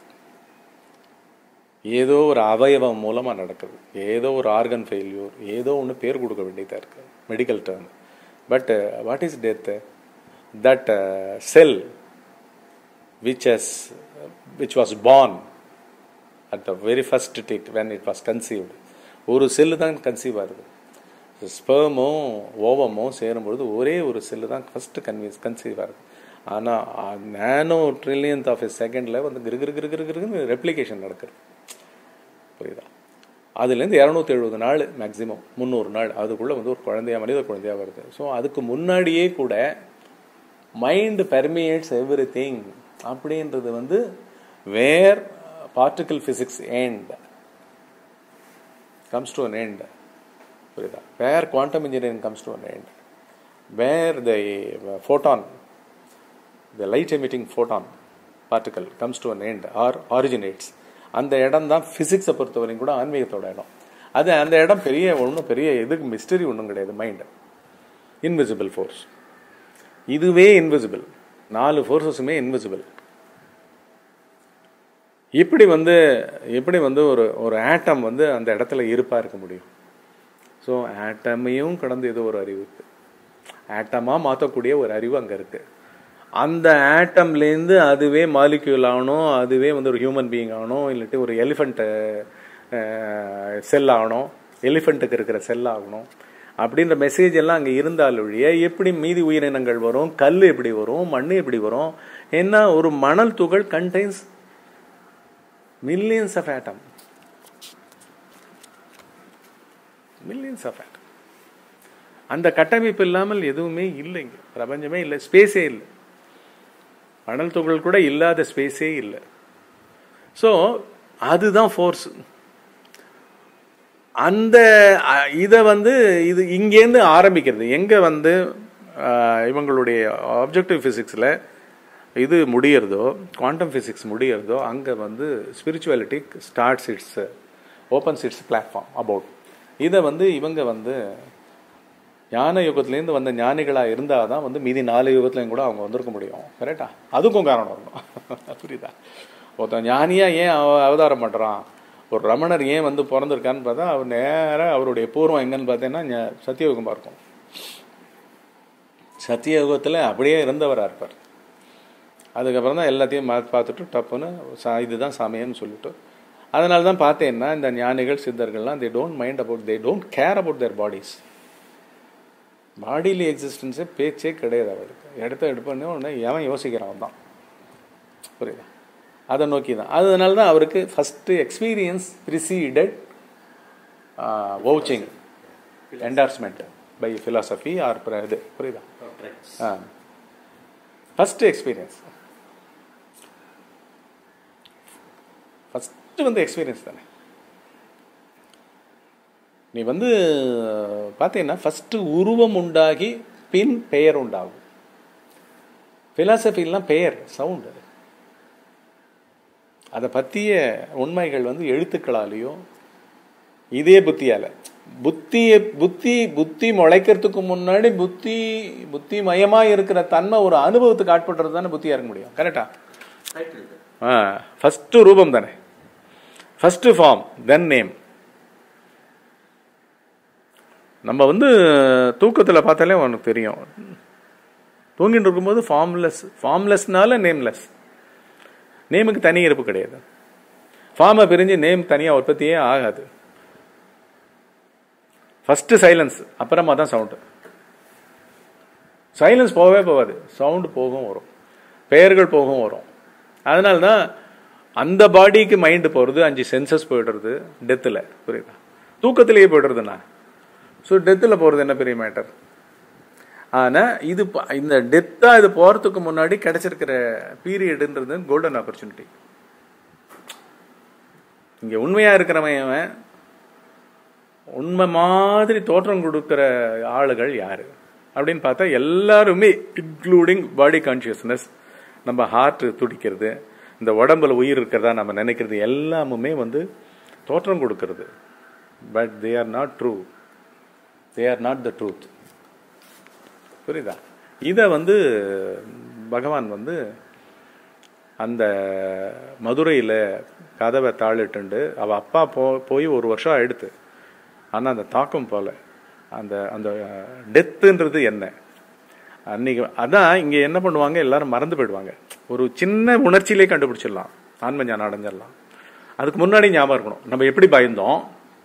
ஏதோ ஒரு அவயவம் மூலமா நடக்குது ஏதோ ஒரு ஆர்கன் ஃபெயில்யூர் ஏதோ ஒன்று பேர் கொடுக்க வேண்டியதாக இருக்கு medical term but what is death that cell which has which was born at the very first tick when it was conceived ஒரு செல்லு தான் கன்சீவ் ஆகுது ஸ்பெர்மோ ஓவமோ சேரும்பொழுது ஒரே ஒரு செல்லு தான் ஃபஸ்ட்டு கன்வீஸ் கன்சீவ் ஆகுது ஆனால் நேனோ ட்ரில்லியன்த் ஆஃப் எ செகண்டில் வந்து கிரு கிரு கிரு கிரு கிருன்னு ரெப்ளிகேஷன் நடக்குது புரியுதா அதுலேருந்து இரநூத்தி எழுபது நாள் மேக்ஸிமம் முந்நூறு நாள் அதுக்குள்ளே வந்து ஒரு குழந்தையா மனித குழந்தையா வருது ஸோ அதுக்கு முன்னாடியே கூட மைண்ட் பெர்மியேட்ஸ் எவ்ரி திங் அப்படின்றது வந்து where particle physics end comes to an end புரியுதா where quantum engineering comes to an end where the photon the light emitting photon particle comes to an end or originates அந்த இடம் தான் ஃபிசிக்ஸை பொறுத்தவரையும் கூட ஆன்மீகத்தோட இடம் அது அந்த இடம் பெரிய ஒன்றும் பெரிய இதுக்கு மிஸ்டரி ஒன்றும் கிடையாது மைண்டு இன்விசிபிள் ஃபோர்ஸ் இதுவே இன்விசிபிள் நாலு ஃபோர்ஸஸுமே இன்விசிபிள் எப்படி வந்து எப்படி வந்து ஒரு ஒரு ஆட்டம் வந்து அந்த இடத்துல இருப்பா இருக்க முடியும் ஸோ ஆட்டமையும் கடந்து ஏதோ ஒரு அறிவு இருக்கு ஆட்டமாக மாற்றக்கூடிய ஒரு அறிவு அங்கே இருக்கு அந்த ஆட்டம்லேருந்து அதுவே மாலிக்யூல் ஆகணும் அதுவே வந்து ஒரு ஹியூமன் பீயிங் ஆகணும் இல்லாட்டி ஒரு எலிஃபண்ட் செல் ஆகணும் எலிஃபண்ட்டுக்கு இருக்கிற செல் ஆகணும் அப்படின்ற மெசேஜ் எல்லாம் அங்கே இருந்தால் ஒழிய எப்படி மீதி உயிரினங்கள் வரும் கல் எப்படி வரும் மண் எப்படி வரும் ஏன்னா ஒரு மணல் துகள் contains millions of atom millions of atom அந்த கட்டமைப்பு இல்லாமல் எதுவுமே இல்லைங்க பிரபஞ்சமே இல்லை ஸ்பேஸே இல்லை மணல் துகள் கூட இல்லாத ஸ்பேஸே இல்லை ஸோ அதுதான் ஃபோர்ஸ் அந்த இதை வந்து இது இங்கேருந்து ஆரம்பிக்கிறது எங்கே வந்து இவங்களுடைய ஆப்ஜெக்டிவ் ஃபிசிக்ஸில் இது முடியறதோ குவாண்டம் ஃபிசிக்ஸ் முடியறதோ அங்கே வந்து spirituality starts it's opens it's platform about இதை வந்து இவங்க வந்து ஞான யுகத்துலேருந்து வந்த ஞானிகளாக இருந்தால் தான் வந்து மீதி நாலு யுகத்துலையும் கூட அவங்க வந்திருக்க முடியும் கரெக்டா அதுக்கும் காரணம் வரணும் புரியுதா ஒருத்தன் ஞானியாக ஏன் அவதாரம் பண்ணுறான் ஒரு ரமணர் ஏன் வந்து பிறந்திருக்கான்னு பார்த்தா அவர் நேராக அவருடைய பூர்வம் எங்கன்னு பார்த்தீங்கன்னா சத்தியயுகமாக இருக்கும் சத்தியயுகத்தில் அப்படியே இருந்தவராக இருப்பார் அதுக்கப்புறம் தான் எல்லாத்தையும் பார்த்துட்டு டப்புன்னு சா இதுதான் சாமியன்னு சொல்லிட்டு அதனால தான் பார்த்தேன்னா இந்த ஞானிகள் சித்தர்கள்லாம் they don't mind about they don't care about their bodies பாடியில எக்ஸிஸ்டன்ஸே பேச்சே கிடையாது அவருக்கு எடுத்த எடுப்போன்னே உடனே எவன் யோசிக்கிறான் தான் புரியுதா அதை நோக்கி தான் அதனால தான் அவருக்கு first experience preceded vouching endorsement by philosophy or இது புரியுதா ஆ ஃபஸ்ட்டு எக்ஸ்பீரியன்ஸ் ஃபஸ்ட்டு வந்து எக்ஸ்பீரியன்ஸ் தானே நீ வந்து பார்த்தீங்கன்னா ஃபஸ்ட்டு உருவம் உண்டாகி பின் பெயர் உண்டாகும் ஃபிலாசபிலாம் பெயர் சவுண்டு அதை பற்றிய உண்மைகள் வந்து எழுத்துக்களாலேயோ இதே புத்தியால் புத்தியை புத்தி புத்தி முளைக்கிறதுக்கு முன்னாடி புத்தி புத்தி மயமா இருக்கிற தன்மை ஒரு அனுபவத்துக்கு ஆட்படுறது தானே புத்தியா இருக்க முடியும் கரெக்டா ஆ ஃபர்ஸ்ட் ரூபம் தானே ஃபர்ஸ்ட் ஃபார்ம் தென் நேம் நம்ம வந்து தூக்கத்தில் பார்த்தாலே உனக்கு தெரியும் தூங்கிட்டு இருக்கும்போது ஃபார்ம்லெஸ் ஃபார்ம்லெஸ்னால நேம்லெஸ் நேமுக்கு தனி இருப்பு கிடையாது ஃபார்மை பிரிஞ்சு நேம் தனியாக உற்பத்தியே ஆகாது ஃபர்ஸ்ட் சைலன்ஸ் அப்புறமா தான் சவுண்டு சைலன்ஸ் போகவே போகாது சவுண்டு போகும் வரும் பெயர்கள் போகும் வரும் அதனால தான் அந்த பாடிக்கு மைண்டு போகிறது அஞ்சு சென்சஸ் போயிடுறது டெத்தில் புரியுதா தூக்கத்திலேயே போயிடுறதுண்ணா ஸோ டெத்தில் போகிறது என்ன பெரிய மேட்டர் ஆனால் இது ப- இந்த டெத்தாக இது போகிறதுக்கு முன்னாடி கிடைச்சிருக்கிற பீரியடுன்றது கோல்டன் ஆப்பர்ச்சுனிட்டி இங்கே உண்மையாக இருக்கிறவன் அவன் உண்மை மாதிரி தோற்றம் கொடுக்கிற ஆளுகள் யாரு அப்படின்னு பார்த்தா எல்லாருமே இன்க்ளூடிங் பாடி கான்சியஸ்னஸ் நம்ம ஹார்ட் துடிக்கிறது இந்த உடம்புல உயிர் இருக்கிறதா நம்ம நினைக்கிறது எல்லாமுமே வந்து தோற்றம் கொடுக்கிறது but they are not true they are not the truth புரியுதா இதை வந்து பகவான் வந்து அந்த மதுரையில் கதவை தாளிட்டுண்டு அவள் அப்பா போ போய் ஒரு வருஷம் ஆயிடுத்து ஆனால் அந்த தாக்கம் போல அந்த அந்த டெத்துன்றது என்ன அன்னைக்கு அதான் இங்கே என்ன பண்ணுவாங்க எல்லாரும் மறந்து போயிடுவாங்க ஒரு சின்ன உணர்ச்சியிலே கண்டுபிடிச்சிடலாம் ஆன்ம ஞானம் அடைஞ்சிடலாம் அதுக்கு முன்னாடி ஞாபகம் இருக்கணும் நம்ம எப்படி பயந்தோம்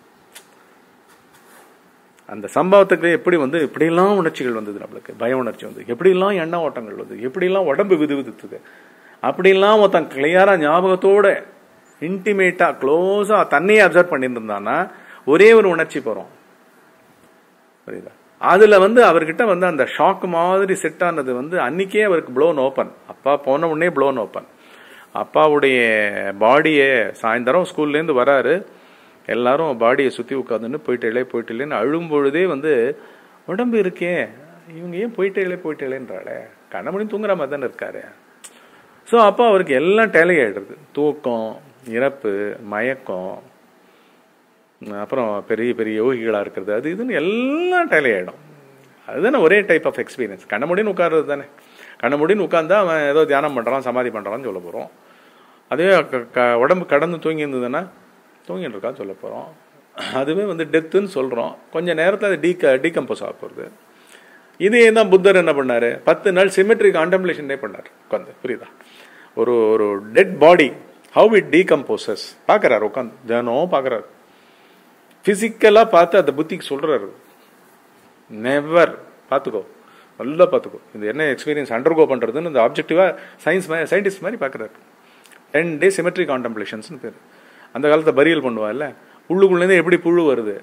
அந்த சம்பவத்துக்கு எப்படி வந்து இப்படியெல்லாம் உணர்ச்சிகள் வந்தது நம்மளுக்கு பய உணர்ச்சி வந்து எப்படியெல்லாம் எண்ண ஓட்டங்கள் வந்து எப்படியெல்லாம் உடம்பு விது விதுத்துது அப்படிலாம் ஒருத்தன் கிளியரா ஞாபகத்தோட இன்டிமேட்டா க்ளோஸா தன்னையே அப்சர்வ் பண்ணிட்டு இருந்தான்னா ஒரே ஒரு உணர்ச்சி போறோம் புரியுதா அதுல வந்து அவர்கிட்ட வந்து அந்த ஷாக் மாதிரி செட் ஆனது வந்து அன்னைக்கே அவருக்கு ப்ளோன் ஓப்பன் அப்பா போன உடனே ப்ளோன் ஓப்பன் அப்பாவுடைய பாடியை சாயந்தரம் ஸ்கூல்லேருந்து வராரு எல்லாரும் பாடியை சுற்றி உட்காந்துன்னு போயிட்டேலே போயிட்டேலேன்னு அழும் பொழுதே வந்து உடம்பு இருக்கே இவங்க ஏன் போயிட்டேலே போயிட்டேலேன்றாளே கண்ணமணி தூங்குற மாதிரி தானே இருக்காரு ஸோ அப்போ அவருக்கு எல்லாம் டேலி ஆயிடுறது தூக்கம் இறப்பு மயக்கம் அப்புறம் பெரிய பெரிய யோகிகளாக இருக்கிறது அது இதுன்னு எல்லாம் டேலி ஆகிடும் அதுதானே ஒரே டைப் ஆஃப் எக்ஸ்பீரியன்ஸ் கண்ண முடின்னு உட்கார்றது தானே கண்ண முடின்னு உட்காந்தா அவன் ஏதோ தியானம் பண்ணுறான் சமாதி பண்ணுறான்னு சொல்ல போகிறோம் அதுவே க- க- உடம்பு கடந்து தூங்கி இருந்ததுன்னா தூங்கிட்டு இருக்கான்னு சொல்ல போகிறோம் அதுவே வந்து டெத்துன்னு சொல்கிறோம் கொஞ்ச நேரத்தில் அது டீக டீகம்போஸ் ஆக போகிறது இதே தான் புத்தர் என்ன பண்ணாரு பத்து நாள் சிமெட்ரி கான்டம்ப்ளேஷனே பண்ணார் உட்காந்து புரியுதா ஒரு ஒரு dead body how it decomposes பார்க்குறாரு உட்காந்து தினம் பார்க்குறாரு ஃபிசிக்கலாக பார்த்து அந்த புத்திக்கு சொல்கிறாரு நெவர் பார்த்துக்கோ நல்லா பார்த்துக்கோ இது என்ன எக்ஸ்பீரியன்ஸ் அண்டர்கோ பண்ணுறதுன்னு இந்த ஆப்ஜெக்டிவாக சயின்ஸ் மாதிரி சயின்டிஸ்ட் மாதிரி பார்க்குறாரு டென் டே சிமெட்ரி கான்டம்ப்ளேஷன்ஸ்னு பேர் அந்த காலத்தை பரியல் பண்ணுவாள்ல உள்ளுக்குள்ளேருந்து எப்படி புழு வருது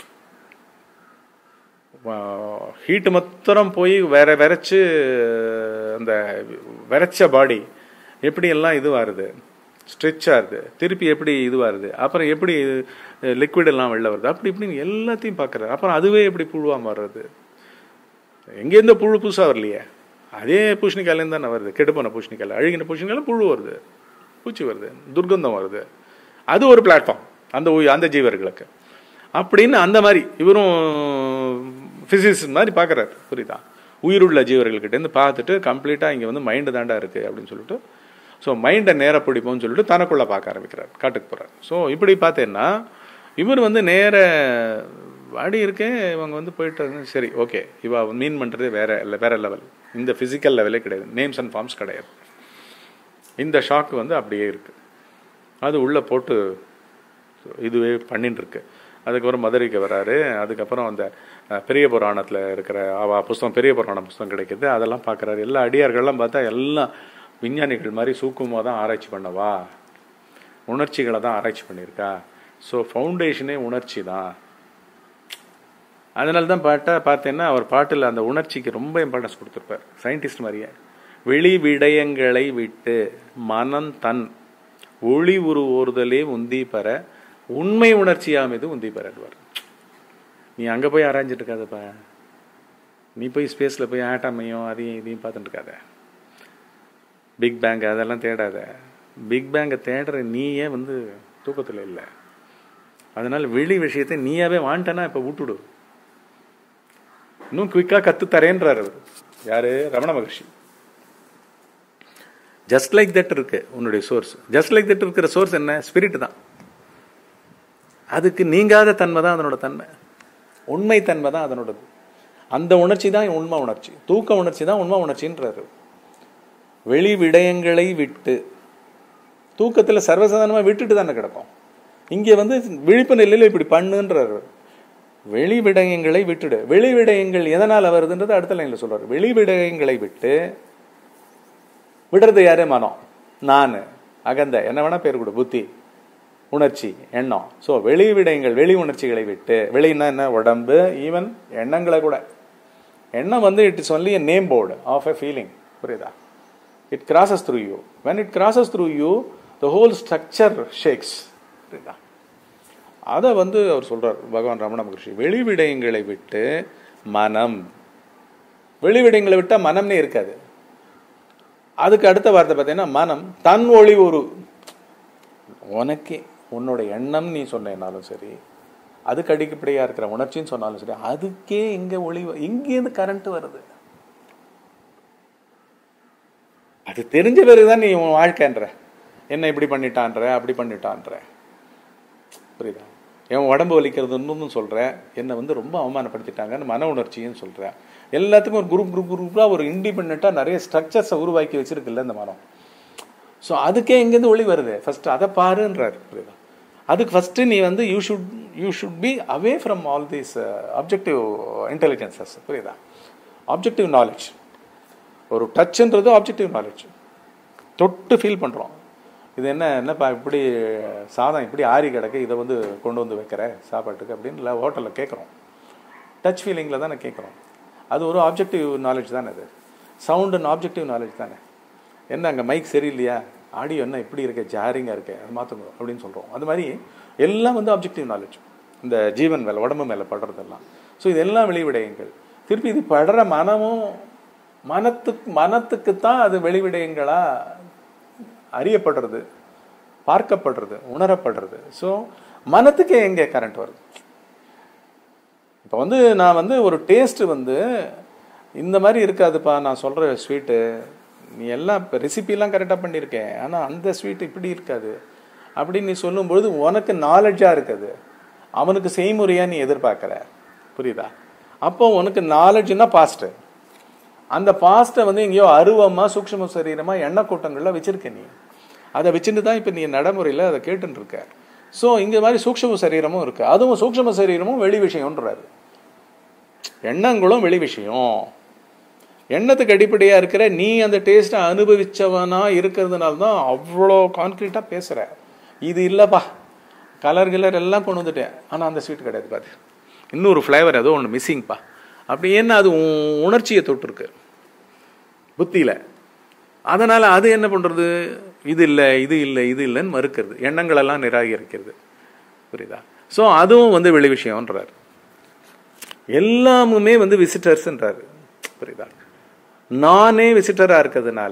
ஹீட்டு மாத்திரம் போய் வேற விரைச்சு அந்த விரைச்ச பாடி எப்படி எல்லாம் இதுவாருது ஸ்ட்ரெச் ஆகுது திருப்பி எப்படி இதுவாருது அப்புறம் எப்படி லிக்விட் எல்லாம் வெளில வருது அப்படி இப்படின்னு எல்லாத்தையும் பார்க்குறாரு அப்புறம் அதுவே எப்படி புழுவா மாறுறது எங்கேருந்து புழு புதுசாக வரலையே அதே பூஷணிக்காயிலேருந்து தானே வருது கெட்டுப்போன பூஷணிக்காயில் அழுகின பூஷணிக்காயில் புழு வருது பூச்சி வருது துர்கந்தம் வருது அது ஒரு பிளாட்ஃபார்ம் அந்த உயி- அந்த ஜீவர்களுக்கு அப்படின்னு அந்த மாதிரி இவரும் பிசிக்ஸ் மாதிரி பார்க்குறாரு புரியுதா உயிருள்ள ஜீவர்கள்கிட்டேருந்து பார்த்துட்டு கம்ப்ளீட்டாக இங்கே வந்து மைண்டு தாண்டா இருக்குது அப்படின்னு சொல்லிட்டு ஸோ மைண்டை நேர பிடிப்போம்னு சொல்லிட்டு தனக்குள்ளே பார்க்க ஆரம்பிக்கிறார் காட்டுக்கு போகிறார் ஸோ இப்படி பார்த்தேன்னா இவர் வந்து நேர வாடி இருக்கேன் இவங்க வந்து போயிட்டு இருந்து, சரி ஓகே இவ மீன் பண்ணுறதே வேற இல்லை வேற லெவல் இந்த ஃபிசிக்கல் லெவலே கிடையாது நேம்ஸ் அண்ட் ஃபார்ம்ஸ் கிடையாது இந்த ஷாக் வந்து அப்படியே இருக்கு அது உள்ளே போட்டு இதுவே பண்ணிட்டு இருக்கு அதுக்கப்புறம் மதுரைக்கு வராரு அதுக்கப்புறம் அந்த அஹ், பெரிய புராணத்தில் இருக்கிற அவ புஸ்தகம் பெரிய புராண புஸ்தகம் கிடைக்குது அதெல்லாம் பார்க்குறாரு எல்லா அடியார்கள்லாம் பார்த்தா எல்லாம் விஞ்ஞானிகள் மாதிரி சூக்குமாக தான் ஆராய்ச்சி பண்ணவா உணர்ச்சிகளை தான் ஆராய்ச்சி பண்ணியிருக்கா ஸோ ஃபவுண்டேஷனே உணர்ச்சி தான் அதனால தான் பாட்டா பார்த்தேன்னா அவர் பாட்டில் அந்த உணர்ச்சிக்கு ரொம்ப இம்பார்ட்டன்ஸ் கொடுத்துருப்பார் சயின்டிஸ்ட் மாதிரியே வெளி விடயங்களை விட்டு மனம் தன் ஒளி உரு ஓறுதலே உந்தி பெற உண்மை உணர்ச்சியாம் இது உந்தி பெறடுவார் நீ அங்கே போய் ஆராய்ஞ்சிட்டு இருக்காதப்பா நீ போய் ஸ்பேஸில் போய் ஆட்டாமையும் அதையும் இதையும் பார்த்துட்டு இருக்காத பிக் பேங்க் அதெல்லாம் தேடாத பிக் பேங்கை தேடுற நீயே வந்து தூக்கத்தில் இல்லை அதனால வெளி விஷயத்தை நீயாவே வாண்டனா இப்போ விட்டுடு இன்னும் குயிக்காக கத்து தரேன்றார் அவர் யாரு ரமண மகர்ஷி ஜஸ்ட் லைக் தட் இருக்கு உன்னுடைய சோர்ஸ் ஜஸ்ட் லைக் தட் இருக்கிற சோர்ஸ் என்ன ஸ்பிரிட் தான் அதுக்கு நீங்காத தன்மை தான் அதனோட தன்மை உண்மை தன்மை தான் அதனோடது அந்த உணர்ச்சி தான் உண்மை உணர்ச்சி தூக்க உணர்ச்சி தான் உண்மை உணர்ச்சின்றாரு வெளி விடயங்களை விட்டு தூக்கத்தில் சர்வசாதாரணமாக விட்டுட்டு தானே கிடக்கும் இங்கே வந்து விழிப்பு நிலையில் இப்படி பண்ணுன்றாரு வெளி விடயங்களை விட்டுடு வெளி விடயங்கள் எதனால் வருதுன்றது அடுத்த லைனில் சொல்றாரு வெளி விடயங்களை விட்டு விடுறது யாரு மனம் நான் அகந்த என்ன வேணா பேர் கொடு புத்தி உணர்ச்சி எண்ணம் ஸோ வெளி விடயங்கள் வெளி உணர்ச்சிகளை விட்டு வெளின்னா என்ன உடம்பு ஈவன் எண்ணங்களை கூட எண்ணம் வந்து it is only a name board of a feeling புரியுதா it crosses through you when it crosses through you the whole structure shakes புரியுதா அதை வந்து அவர் சொல்றார் பகவான் ரமண மகர்ஷி வெளி விடயங்களை விட்டு மனம் வெளி விடயங்களை விட்டால் மனம்னே இருக்காது அதுக்கு அடுத்த வார்த்தை பார்த்தீங்கன்னா மனம் தன் ஒளி ஒரு உனக்கே உன்னோட எண்ணம் நீ சொன்னேனாலும் சரி அதுக்கு அடிக்கப்படியா இருக்கிற உணர்ச்சின்னு சொன்னாலும் சரி அதுக்கே இங்க ஒளி வ- இங்கேருந்து கரண்ட் வருது அது தெரிஞ்ச பிறகுதான் நீ உன் வாழ்க்கைன்ற என்ன இப்படி பண்ணிட்டான்ற அப்படி பண்ணிட்டான்ற புரியுதா என் உடம்பு வலிக்கிறதுன்னு சொல்ற என்னை வந்து ரொம்ப அவமானப்படுத்திட்டாங்கன்னு மன உணர்ச்சின்னு சொல்ற எல்லாத்துக்கும் ஒரு குரூப் குரூப் குரூப்பாக ஒரு இண்டிபெண்ட்டாக நிறைய ஸ்ட்ரக்சர்ஸை உருவாக்கி வச்சிருக்குல்ல இந்த மரம் ஸோ அதுக்கே எங்கேருந்து ஒளி வருது ஃபர்ஸ்ட் அதை பாருன்றாரு புரியுதா அதுக்கு ஃபர்ஸ்ட் நீ வந்து you should you should be away from all these objective intelligences புரியுதா ஆப்ஜெக்டிவ் நாலேஜ் ஒரு டச்ன்றது ஆப்ஜெக்டிவ் நாலேஜ் தொட்டு ஃபீல் பண்ணுறோம் இது என்ன என்னப்பா இப்படி சாதம் இப்படி ஆறி கிடக்கு இதை வந்து கொண்டு வந்து வைக்கிற சாப்பாட்டுக்கு அப்படின்னு இல்லை ஹோட்டலில் கேட்குறோம் டச் ஃபீலிங்கில் தானே கேட்குறோம் அது ஒரு ஆப்ஜெக்டிவ் நாலேஜ் தானே அது சவுண்ட் அண்ட் ஆப்ஜெக்டிவ் நாலேஜ் தானே என்ன அங்கே மைக் சரியில்லையா ஆடியோ என்ன இப்படி இருக்க ஜாரிங்காக இருக்கு அது மாற்றுங்க அப்படின்னு சொல்கிறோம் அது மாதிரி எல்லாம் வந்து ஆப்ஜெக்டிவ் நாலேஜ் இந்த ஜீவன் மேலே உடம்பு மேலே படுறதெல்லாம் ஸோ இதெல்லாம் வெளிவிடயங்கள் திருப்பி இது படுற மனமும் மனத்துக்கு மனத்துக்கு தான் அது வெளிவிடயங்களா அறியப்படுறது பார்க்கப்படுறது உணரப்படுறது ஸோ மனத்துக்கே எங்கே கரண்ட் வருது இப்போ வந்து நான் வந்து ஒரு டேஸ்ட் வந்து இந்த மாதிரி இருக்காதுப்பா நான் சொல்கிற ஸ்வீட்டு நீ எல்லாம் இப்போ ரெசிபிலாம் கரெக்டாக பண்ணியிருக்கேன் ஆனால் அந்த ஸ்வீட் இப்படி இருக்காது அப்படின்னு நீ சொல்லும்பொழுது உனக்கு நாலேஜாக இருக்குது அவனுக்கு செய்முறையாக நீ எதிர்பார்க்குற புரியுதா அப்போ உனக்கு நாலேஜ்னா பாஸ்ட்டு அந்த பாஸ்ட்டை வந்து எங்கேயோ அருவமாக சூக்ஷ்ம சரீரமாக எண்ணெய் கூட்டங்களில் வச்சிருக்க நீ அதை வச்சுட்டு தான் இப்போ நீ நடைமுறையில் அதை கேட்டுன்னு இருக்க ஸோ இங்கே மாதிரி சூக்ஷ்ம சரீரமும் இருக்கு அதுவும் சூக்ஷ்ம சரீரமும் வெளி விஷயம்ன்றாரு எண்ணங்களும் வெளி விஷயம் எண்ணத்துக்கு அடிப்படையாக இருக்கிற நீ அந்த டேஸ்ட்டை அனுபவிச்சவனா இருக்கிறதுனால தான் அவ்வளோ கான்க்ரீட்டாக பேசுகிற இது இல்லைப்பா கலர் கிலர் எல்லாம் கொண்டு வந்துட்டேன் ஆனால் அந்த ஸ்வீட் கிடையாது பாரு இன்னொரு ஃப்ளேவர் ஏதோ ஒன்று மிஸ்ஸிங்ப்பா அப்படி என்ன அது உன் உணர்ச்சியை தொட்டிருக்கு புத்தியில் அதனால் அது என்ன பண்ணுறது இது இல்லை இது இல்லை இது இல்லைன்னு மறுக்கிறது எண்ணங்களெல்லாம் நிராகரிக்கிறது புரியுதா ஸோ அதுவும் வந்து வெளி விஷயம்ன்றார் எல்லாமுமே வந்து விசிட்டர்ஸ்ன்றாரு புரியுதா நானே விசிட்டராக இருக்கிறதுனால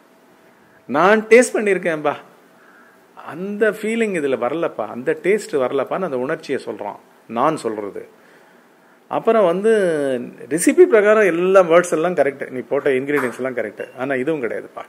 நான் டேஸ்ட் பண்ணியிருக்கேன்பா அந்த ஃபீலிங் இதில் வரலப்பா அந்த டேஸ்ட் வரலப்பான்னு அந்த உணர்ச்சியை சொல்கிறான் நான் சொல்கிறது அப்புறம் வந்து ரெசிபி பிரகாரம் எல்லா வேர்ட்ஸ் எல்லாம் கரெக்ட் நீ போட்ட இன்க்ரீடியன்ஸ் எல்லாம் கரெக்ட் ஆனால் இதுவும் கிடையாதுப்பா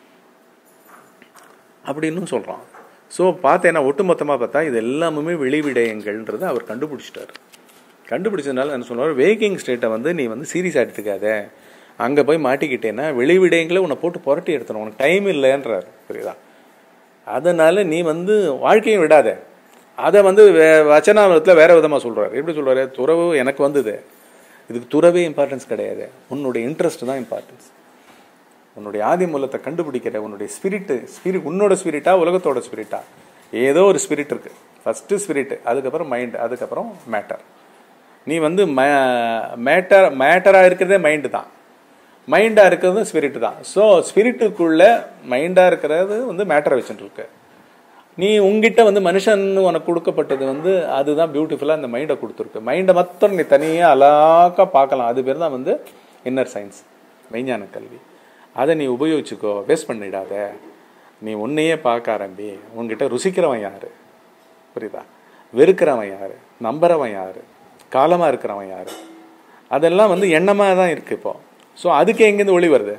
அப்படின்னு சொல்கிறான் ஸோ பார்த்தேன்னா ஒட்டுமொத்தமாக பார்த்தா இது எல்லாமுமே வெளிவிடயங்கள்ன்றது அவர் கண்டுபிடிச்சிட்டார் கண்டுபிடிச்சதுனால என்ன சொல்லுவார் வேக்கிங் ஸ்டேட்டை வந்து நீ வந்து சீரியஸாக எடுத்துக்காத அங்கே போய் மாட்டிக்கிட்டேன்னா வெளிவிடயங்களை உன்னை போட்டு புரட்டி எடுத்துடும் உனக்கு டைம் இல்லைன்றார் புரியுதா அதனால நீ வந்து வாழ்க்கையும் விடாத அதை வந்து வே வச்சனாமத்தில் வேற விதமாக சொல்கிறார் எப்படி சொல்கிறாரு துறவு எனக்கு வந்தது இதுக்கு துறவே இம்பார்ட்டன்ஸ் கிடையாது உன்னுடைய இன்ட்ரெஸ்ட் தான் இம்பார்ட்டன்ஸ் உன்னுடைய ஆதி மூலத்தை கண்டுபிடிக்கிற உன்னுடைய ஸ்பிரிட்டு ஸ்பிரிட் உன்னோட ஸ்பிரிட்டா உலகத்தோட ஸ்பிரிட்டா ஏதோ ஒரு ஸ்பிரிட் இருக்கு ஃபர்ஸ்ட் ஸ்பிரிட் அதுக்கப்புறம் மைண்ட் அதுக்கப்புறம் மேட்டர் நீ வந்து மேட்டர் மேட்டராக இருக்கிறதே மைண்டு தான் மைண்டாக இருக்கிறது ஸ்பிரிட் தான் ஸோ ஸ்பிரிட்டுக்குள்ள மைண்டாக இருக்கிறது வந்து மேட்டரை வச்சுட்டு இருக்கு நீ உங்ககிட்ட வந்து மனுஷன் உனக்கு கொடுக்கப்பட்டது வந்து அதுதான் பியூட்டிஃபுல்லாக அந்த மைண்டை கொடுத்துருக்கு மைண்டை மாத்திரம் நீ தனியாக அழகாக பார்க்கலாம் அது பேர் தான் வந்து இன்னர் சயின்ஸ் மெய்ஞான கல்வி அதை நீ உபயோகிச்சுக்கோ வேஸ்ட் பண்ணிடாத நீ உன்னையே பார்க்க ஆரம்பி உன்கிட்ட ருசிக்கிறவன் யாரு புரியுதா வெறுக்கிறவன் யாரு நம்புறவன் யாரு காலமா இருக்கிறவன் யாரு அதெல்லாம் வந்து எண்ணமாக தான் இருக்கு இப்போ ஸோ அதுக்கு எங்கேருந்து ஒளி வருது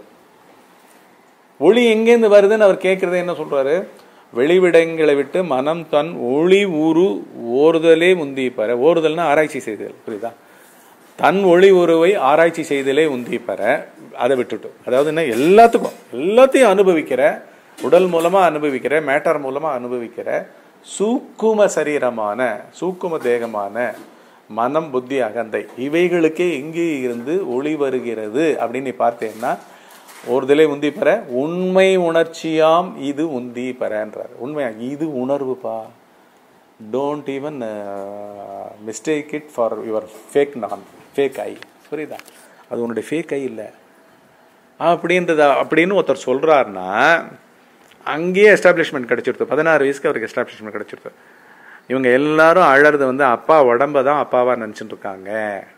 ஒளி எங்கேருந்து வருதுன்னு அவர் கேட்கறது என்ன சொல்றாரு வெளிவிடங்களை விட்டு மனம் தன் ஒளி ஊரு ஓறுதலே முந்தி பெற ஓறுதல்னா ஆராய்ச்சி செய்தல் புரியுதா தன் ஒளி உருவை ஆராய்ச்சி செய்தலே உந்தி பெற அதை விட்டுட்டு அதாவது என்ன எல்லாத்துக்கும் எல்லாத்தையும் அனுபவிக்கிற உடல் மூலமா அனுபவிக்கிற மேட்டர் மூலமா அனுபவிக்கிற சூக்கும சரீரமான சூக்கும தேகமான மனம் புத்தி அகந்தை இவைகளுக்கே எங்கே இருந்து ஒளி வருகிறது அப்படின்னு நீ பார்த்தேன்னா ஒருதலை உந்தி பெற உண்மை உணர்ச்சியாம் இது உந்தி பெறன்றார் உண்மையா இது உணர்வுப்பா don't even mistake it for your fake நான் ஃபேக் ஐ புரியுதா அது உன்னுடைய ஃபேக் ஐ இல்லை அப்படின்றத அப்படின்னு ஒருத்தர் சொல்றாருன்னா அங்கேயே எஸ்டாப்ளிஷ்மெண்ட் கிடைச்சிருது பதினாறு வயசுக்கு அவருக்கு எஸ்டாப்ளிஷ்மெண்ட் கிடைச்சிருது இவங்க எல்லாரும் அழறது வந்து அப்பா உடம்ப தான் அப்பாவா நினைச்சிட்டு இருக்காங்க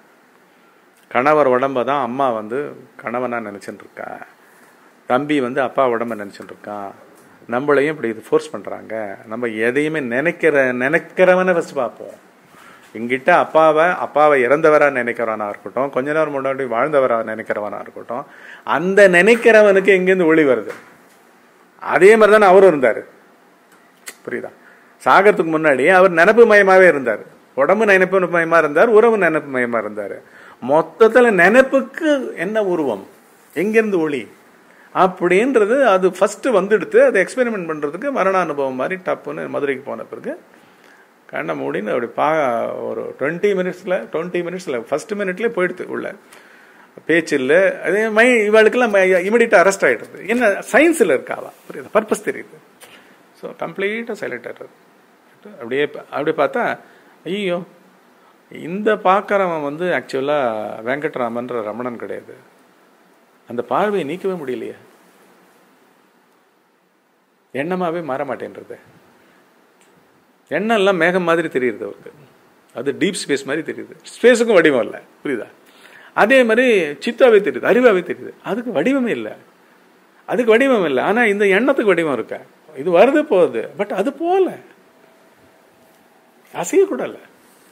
கணவர் உடம்ப தான் அம்மா வந்து கணவனா நினைச்சிட்டு இருக்கா தம்பி வந்து அப்பா உடம்ப நினைச்சிட்டு இருக்கான் நம்மளையும் இப்படி இது ஃபோர்ஸ் பண்றாங்க நம்ம எதையுமே நினைக்கிற நினைக்கிறவனை ஃபர்ஸ்ட் பார்ப்போம் எங்கிட்ட அப்பாவை அப்பாவை இறந்தவரா நினைக்கிறவனா இருக்கட்டும் கொஞ்ச நேரம் முன்னாடி வாழ்ந்தவரா நினைக்கிறவனா இருக்கட்டும் அந்த நினைக்கிறவனுக்கு எங்கேருந்து ஒளி வருது அதே மாதிரி தானே அவரும் இருந்தாரு புரியுதா சாகறதுக்கு முன்னாடி அவர் நினப்பு மயமாவே இருந்தார் உடம்பு நினைப்பு மயமா இருந்தார் உறவு நினைப்பு மயமா இருந்தார் மொத்தத்துல நினைப்புக்கு என்ன உருவம் எங்கிருந்து ஒளி அப்படின்றது அது ஃபர்ஸ்ட் வந்துடுத்து அதை எக்ஸ்பெரிமெண்ட் பண்றதுக்கு மரண அனுபவம் மாதிரி டப்புன்னு மதுரைக்கு போன பிறகு கண்ணை மூடின்னு அப்படி பா ஒரு டுவெண்ட்டி மினிட்ஸில் டுவெண்ட்டி மினிட்ஸில் ஃபர்ஸ்ட் மினிட்லேயே போயிடுது உள்ள பேச்சு இல்லை அதே மை இவளுக்கெல்லாம் இமிடியட்டாக அரெஸ்ட் ஆகிடுது என்ன சயின்ஸில் இருக்காவா புரியுது பர்பஸ் தெரியுது ஸோ கம்ப்ளீட்டாக சைலண்ட் ஆகிடுறது அப்படியே பா- அப்படியே பார்த்தா ஐயோ இந்த பார்க்குறவன் வந்து ஆக்சுவலாக வெங்கட்ராமன்ற ரமணன் கிடையாது அந்த பார்வையை நீக்கவே முடியலையே எண்ணமாவே மாற மாட்டேன்றது எண்ணம் எல்லாம் மேகம் மாதிரி தெரியுது அவருக்கு அது டீப் ஸ்பேஸ் மாதிரி தெரியுது ஸ்பேஸுக்கும் வடிவம் இல்லை புரியுதா அதே மாதிரி சித்தாவே தெரியுது அறிவாவே தெரியுது அதுக்கு வடிவமே இல்லை அதுக்கு வடிவம் இல்லை ஆனா இந்த எண்ணத்துக்கு வடிவம் இருக்க இது வருது போகுது பட் அது போல அசையக்கூட இல்லை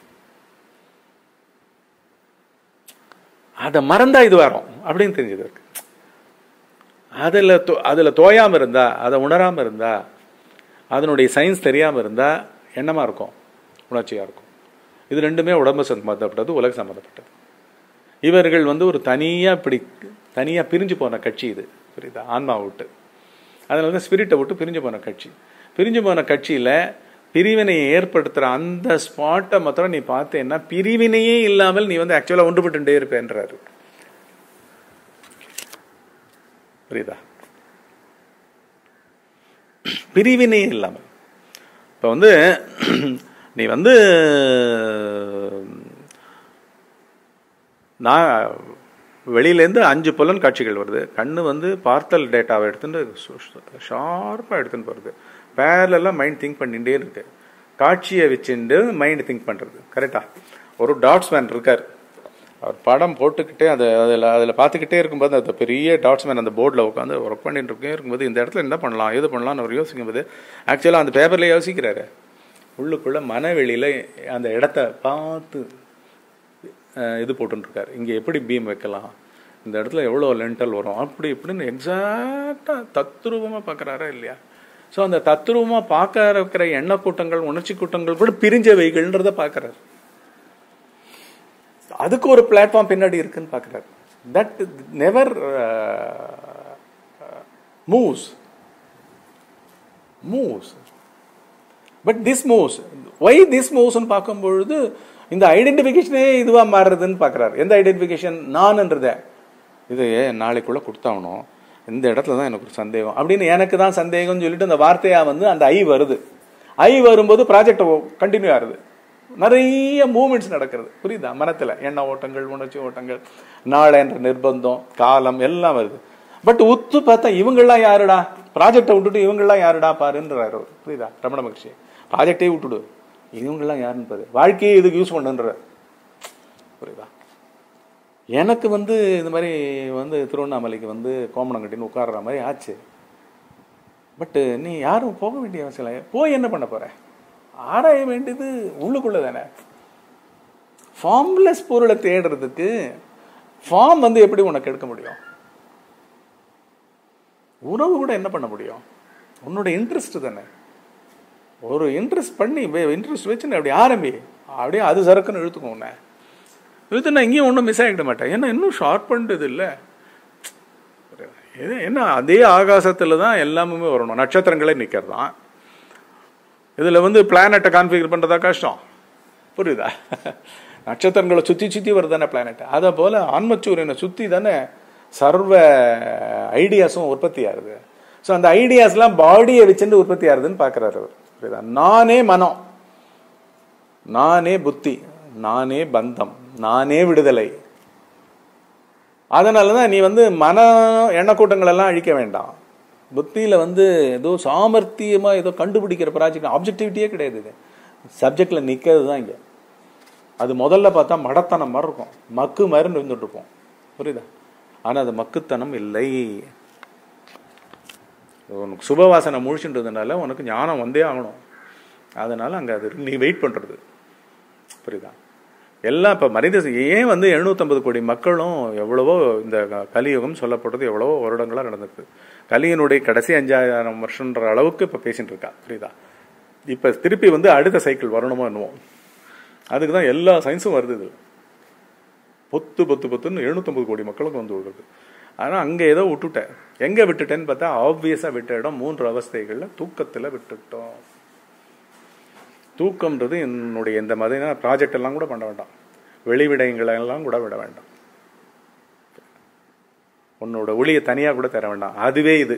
அதை மறந்தா இது வரும் அப்படின்னு தெரிஞ்சது இருக்கு அதுல தோ- அதுல தோயாம இருந்தா அதை உணராம இருந்தா அதனுடைய சயின்ஸ் தெரியாம இருந்தா எண்ணமா இருக்கும் உணர்ச்சியா இருக்கும் இது ரெண்டுமே உடம்பு சம்பந்தப்பட்டது உலக சம்பந்தப்பட்டது இவர்கள் வந்து ஒரு தனியா இப்படி தனியா பிரிஞ்சு போன கட்சி இது புரியுதா ஆன்மா விட்டு அதனால தான் ஸ்பிரிட்டை விட்டு பிரிஞ்சு போன கட்சி பிரிஞ்சு போன கட்சியில பிரிவினையை ஏற்படுத்துற அந்த ஸ்பாட்டை மாத்திரம் நீ பார்த்தேன்னா பிரிவினையே இல்லாமல் நீ வந்து ஆக்சுவலா ஒன்றுபட்டுட்டே இருப்பேன்றாரு புரியுதா பிரிவினையே இல்லாமல் இப்போ வந்து நீ வந்து நான் வெளியிலேருந்து அஞ்சு புலன் காட்சிகள் வருது கண்ணு வந்து பார்த்தல் டேட்டாவை எடுத்துட்டு ஷார்ப்பாக எடுத்துன்னு போகிறது பேரலாம் மைண்ட் திங்க் பண்ணிகிட்டே இருக்கு காட்சியை வச்சுட்டு மைண்ட் திங்க் பண்ணுறது கரெக்டா ஒரு டாட்ஸ்மேன் இருக்கார் அவர் படம் போட்டுக்கிட்டே அதை அதில் அதில் பார்த்துக்கிட்டே இருக்கும்போது அந்த பெரிய டாட்ஸ்மேன் அந்த போர்டில் உட்காந்து ஒர்க் பண்ணிட்டு இருக்கே இருக்கும்போது இந்த இடத்துல என்ன பண்ணலாம் எது பண்ணலாம்னு அவர் யோசிக்கும்போது ஆக்சுவலாக அந்த பேப்பரில் யோசிக்கிறாரு உள்ளுக்குள்ள மனவெளியில் அந்த இடத்த பார்த்து அஹ், இது போட்டுருக்காரு இங்கே எப்படி பீம் வைக்கலாம் இந்த இடத்துல எவ்வளோ லென்டல் வரும் அப்படி இப்படின்னு எக்ஸாக்டாக தத்ரூபமாக பார்க்குறாரா இல்லையா ஸோ அந்த தத்ரூபமாக பார்க்க இருக்கிற எண்ண கூட்டங்கள் உணர்ச்சி கூட்டங்கள் கூட பிரிஞ்சவைகள்ன்றத பார்க்குறாரு அதுக்கு ஒரு பிளாட்ஃபார்ம் பின்னாடி இருக்குன்னு பார்க்குறாரு that never moves moves but this moves why this மூவ்ஸ்னு பார்க்கும்பொழுது இந்த ஐடென்டிஃபிகேஷனே இதுவா மாறுறதுன்னு பார்க்குறாரு எந்த ஐடென்டிஃபிகேஷன் நான்ன்றத இது நாளைக்குள்ள கொடுத்தாகணும் இந்த இடத்துல தான் எனக்கு ஒரு சந்தேகம் அப்படின்னு எனக்கு தான் சந்தேகம்னு சொல்லிட்டு அந்த வார்த்தையா வந்து அந்த ஐ வருது ஐ வரும்போது ப்ராஜெக்ட் கண்டினியூ ஆகுது நிறைய மூமெண்ட்ஸ் நடக்கிறது புரியுதா மனத்துல எண்ண ஓட்டங்கள் உணர்ச்சி ஓட்டங்கள் நாளை என்ற நிர்பந்தம் காலம் எல்லாம் வருது பட் உத்து பார்த்தா இவங்கெல்லாம் யாருடா ப்ராஜெக்டை விட்டுட்டு இவங்கெல்லாம் யாருடா பாருன்றாரு அவர். புரியுதா ரமண மகிழ்ச்சி ப்ராஜெக்டே விட்டுடு இவங்கெல்லாம் யாருன்னு பாரு வாழ்க்கையை இதுக்கு யூஸ் பண்ணுன்ற புரியுதா எனக்கு வந்து இந்த மாதிரி வந்து திருவண்ணாமலைக்கு வந்து கோமணம் கட்டின்னு உட்கார்ற மாதிரி ஆச்சு பட்டு நீ யாரும் போக வேண்டிய அவசியம் இல்லை போய் என்ன பண்ண போற ஆராய வேண்டியது உள்ளுக்குள்ள தானே ஃபார்ம்லெஸ் பொருளை தேடுறதுக்கு ஃபார்ம் வந்து எப்படி உனக்கு எடுக்க முடியும் உறவு கூட என்ன பண்ண முடியும் உன்னோட இன்ட்ரெஸ்ட் தானே ஒரு இன்ட்ரெஸ்ட் பண்ணி இன்ட்ரெஸ்ட் வச்சு அப்படி ஆரம்பி அப்படியே அது சரக்குன்னு இழுத்துக்கும் உன்னை இழுத்து நான் இங்கேயும் ஒன்றும் மிஸ் ஆகிட மாட்டேன் ஏன்னா இன்னும் ஷார்ட் பண்ணுறது இல்லை இது என்ன அதே ஆகாசத்தில் தான் எல்லாமே வரணும் நட்சத்திரங்களே நிற்கிறது தான் இதில் வந்து பிளானட்டை கான்ஃபிகர் பண்ணுறதா கஷ்டம் புரியுதா நட்சத்திரங்களை சுற்றி சுற்றி வருதானே பிளானட் அதை போல் ஆன்மச்சூரியனை சுற்றி தானே சர்வ ஐடியாஸும் உற்பத்தி ஆகுது ஸோ அந்த ஐடியாஸ்லாம் பாடியை வச்சுட்டு உற்பத்தி ஆகுதுன்னு பார்க்குறாரு அவர் புரியுதா நானே மனம் நானே புத்தி நானே பந்தம் நானே விடுதலை அதனால தான் நீ வந்து மன எண்ணக்கூட்டங்கள் எல்லாம் அழிக்க வேண்டாம் புத்தியில் வந்து ஏதோ சாமர்த்தியமாக ஏதோ கண்டுபிடிக்கிற ப்ராஜெக்ட் ஆப்ஜெக்டிவிட்டியே கிடையாது இது சப்ஜெக்டில் நிற்கிறது தான் இங்கே அது முதல்ல பார்த்தா மடத்தனம் மாதிரி இருக்கும் மக்கு மாதிரி இருந்துட்டு இருப்போம் புரியுதா ஆனால் அது மக்குத்தனம் இல்லை உனக்கு சுபவாசனை முழிச்சுன்றதுனால உனக்கு ஞானம் வந்தே ஆகணும் அதனால அங்கே அது நீ வெயிட் பண்ணுறது புரியுதா எல்லாம் இப்போ மனித ஏன் வந்து எழுநூத்தம்பது கோடி மக்களும் எவ்வளவோ இந்த கலியுகம் சொல்லப்படுறது எவ்வளவோ வருடங்களாக நடந்திருக்கு கலியனுடைய கடைசி அஞ்சாயிரம் வருஷன்ற அளவுக்கு இப்போ பேசிட்டு இருக்கா புரியுதா இப்போ திருப்பி வந்து அடுத்த சைக்கிள் வரணுமோ என்னவோ அதுக்கு தான் எல்லா சயின்ஸும் வருது இது பொத்து பொத்து பொத்துன்னு எழுநூத்தம்பது கோடி மக்களுக்கு வந்து விடுறது ஆனால் அங்கே ஏதோ விட்டுட்டேன் எங்கே விட்டுட்டேன்னு பார்த்தா ஆப்வியஸாக விட்ட இடம் மூன்று அவஸ்தைகளில் தூக்கத்தில் விட்டுட்டோம் தூக்கம்ன்றது என்னுடைய இந்த மாதிரி ப்ராஜெக்ட் எல்லாம் கூட பண்ண வேண்டாம் வெளிவிடயங்களை எல்லாம் கூட விட வேண்டாம் உன்னோட ஒளியை தனியாக கூட தர வேண்டாம் அதுவே இது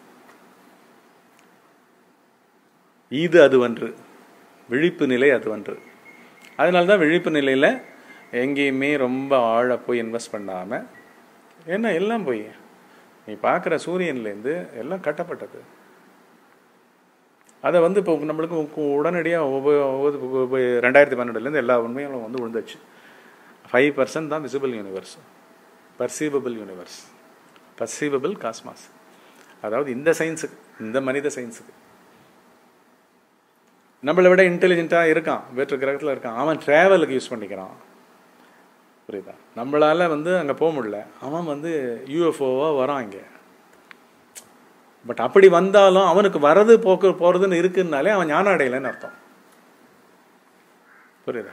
இது அதுவன்று விழிப்பு நிலை அதுவன்று அதனால தான் விழிப்பு நிலையில் எங்கேயுமே ரொம்ப ஆழ போய் இன்வெஸ்ட் பண்ணாமல் ஏன்னா எல்லாம் போய் நீ பார்க்குற சூரியன்லேருந்து எல்லாம் கட்டப்பட்டது அதை வந்து இப்போ நம்மளுக்கு உடனடியாக ரெண்டாயிரத்தி பன்னெண்டுலேருந்து எல்லா உண்மைகளும் வந்து விழுந்துச்சு ஃபைவ் பர்சன்ட் தான் visible universe perceivable universe perceivable cosmos அதாவது இந்த சயின்ஸுக்கு இந்த மனித சயின்ஸுக்கு நம்மளை விட இன்டெலிஜென்ட்டாக இருக்கான் வேற்று கிரகத்தில் இருக்கான் அவன் ட்ராவலுக்கு யூஸ் பண்ணிக்கிறான் புரியுதா நம்மளால வந்து அங்கே போக முடியல அவன் வந்து யூஎஃப்ஓவாக வரான் இங்கே பட் அப்படி வந்தாலும் அவனுக்கு வரது போக்கு போறதுன்னு இருக்குன்னாலே அவன் ஞானம் அடையலைன்னு அர்த்தம் புரியுதா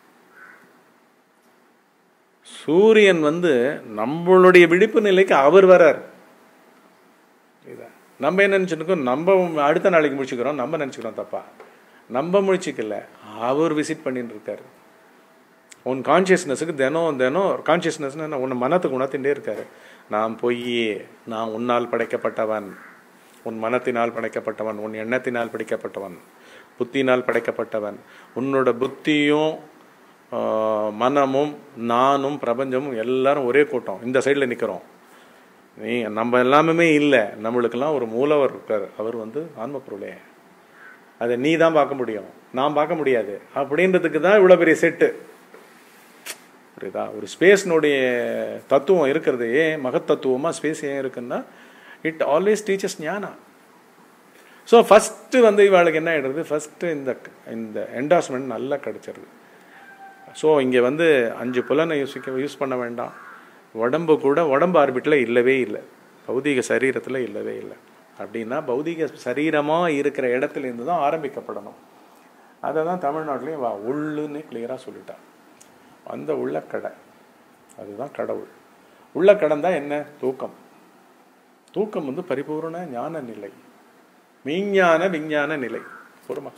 சூரியன் வந்து நம்மளுடைய விழிப்பு நிலைக்கு அவர் வரார் புரியுதா நம்ம என்ன நினச்சிருக்கோம் நம்ம அடுத்த நாளைக்கு முடிச்சுக்கிறோம் நம்ம நினச்சிக்கிறோம் தப்பா நம்ம முழிச்சிக்கல அவர் விசிட் பண்ணிட்டு இருக்காரு உன் கான்சியஸ்னஸுக்கு தினம் தினம் கான்சியஸ்னஸ் உன் மனத்துக்கு உணர்த்தின்றே இருக்காரு நான் பொய் நான் உன்னால் படைக்கப்பட்டவன் உன் மனத்தினால் படைக்கப்பட்டவன் உன் எண்ணத்தினால் படைக்கப்பட்டவன் புத்தினால் படைக்கப்பட்டவன் உன்னோட புத்தியும் மனமும் நானும் பிரபஞ்சமும் எல்லாரும் ஒரே கூட்டம் இந்த சைடில் நிற்கிறோம் நீ நம்ம எல்லாமே இல்லை நம்மளுக்கெல்லாம் ஒரு மூலவர் இருக்கார் அவர் வந்து ஆன்ம பொருளே அதை நீ தான் பார்க்க முடியும் நான் பார்க்க முடியாது அப்படின்றதுக்கு தான் இவ்வளோ பெரிய செட்டு புரியுதா ஒரு ஸ்பேஸ்னுடைய தத்துவம் இருக்கிறது ஏன் மகத்தத்துவமாக ஸ்பேஸ் ஏன் இருக்குன்னா இட் ஆல்வேஸ் டீச்சர்ஸ் ஞானா ஸோ ஃபஸ்ட்டு வந்து இவாளுக்கு என்ன ஆகிடுறது ஃபஸ்ட்டு இந்த இந்த என்டாஸ்மெண்ட் நல்லா கிடச்சிருது ஸோ இங்கே வந்து அஞ்சு புலனை யூஸிக்க யூஸ் பண்ண வேண்டாம் உடம்பு கூட உடம்பு ஆர்பிட்டில் இல்லவே இல்லை பௌதிக சரீரத்தில் இல்லவே இல்லை அப்படின்னா பௌதிக சரீரமாக இருக்கிற இடத்துலேருந்து தான் ஆரம்பிக்கப்படணும் அதை தான் தமிழ்நாட்டிலையும் வா உள்ளுன்னு கிளியராக சொல்லிட்டான் அந்த உள்ளக்கடை அதுதான் கடவுள் உள்ளக்கடன் தான் என்ன தூக்கம் தூக்கம் வந்து பரிபூர்ண ஞான நிலை விஞ்ஞான விஞ்ஞான நிலை பொறுமா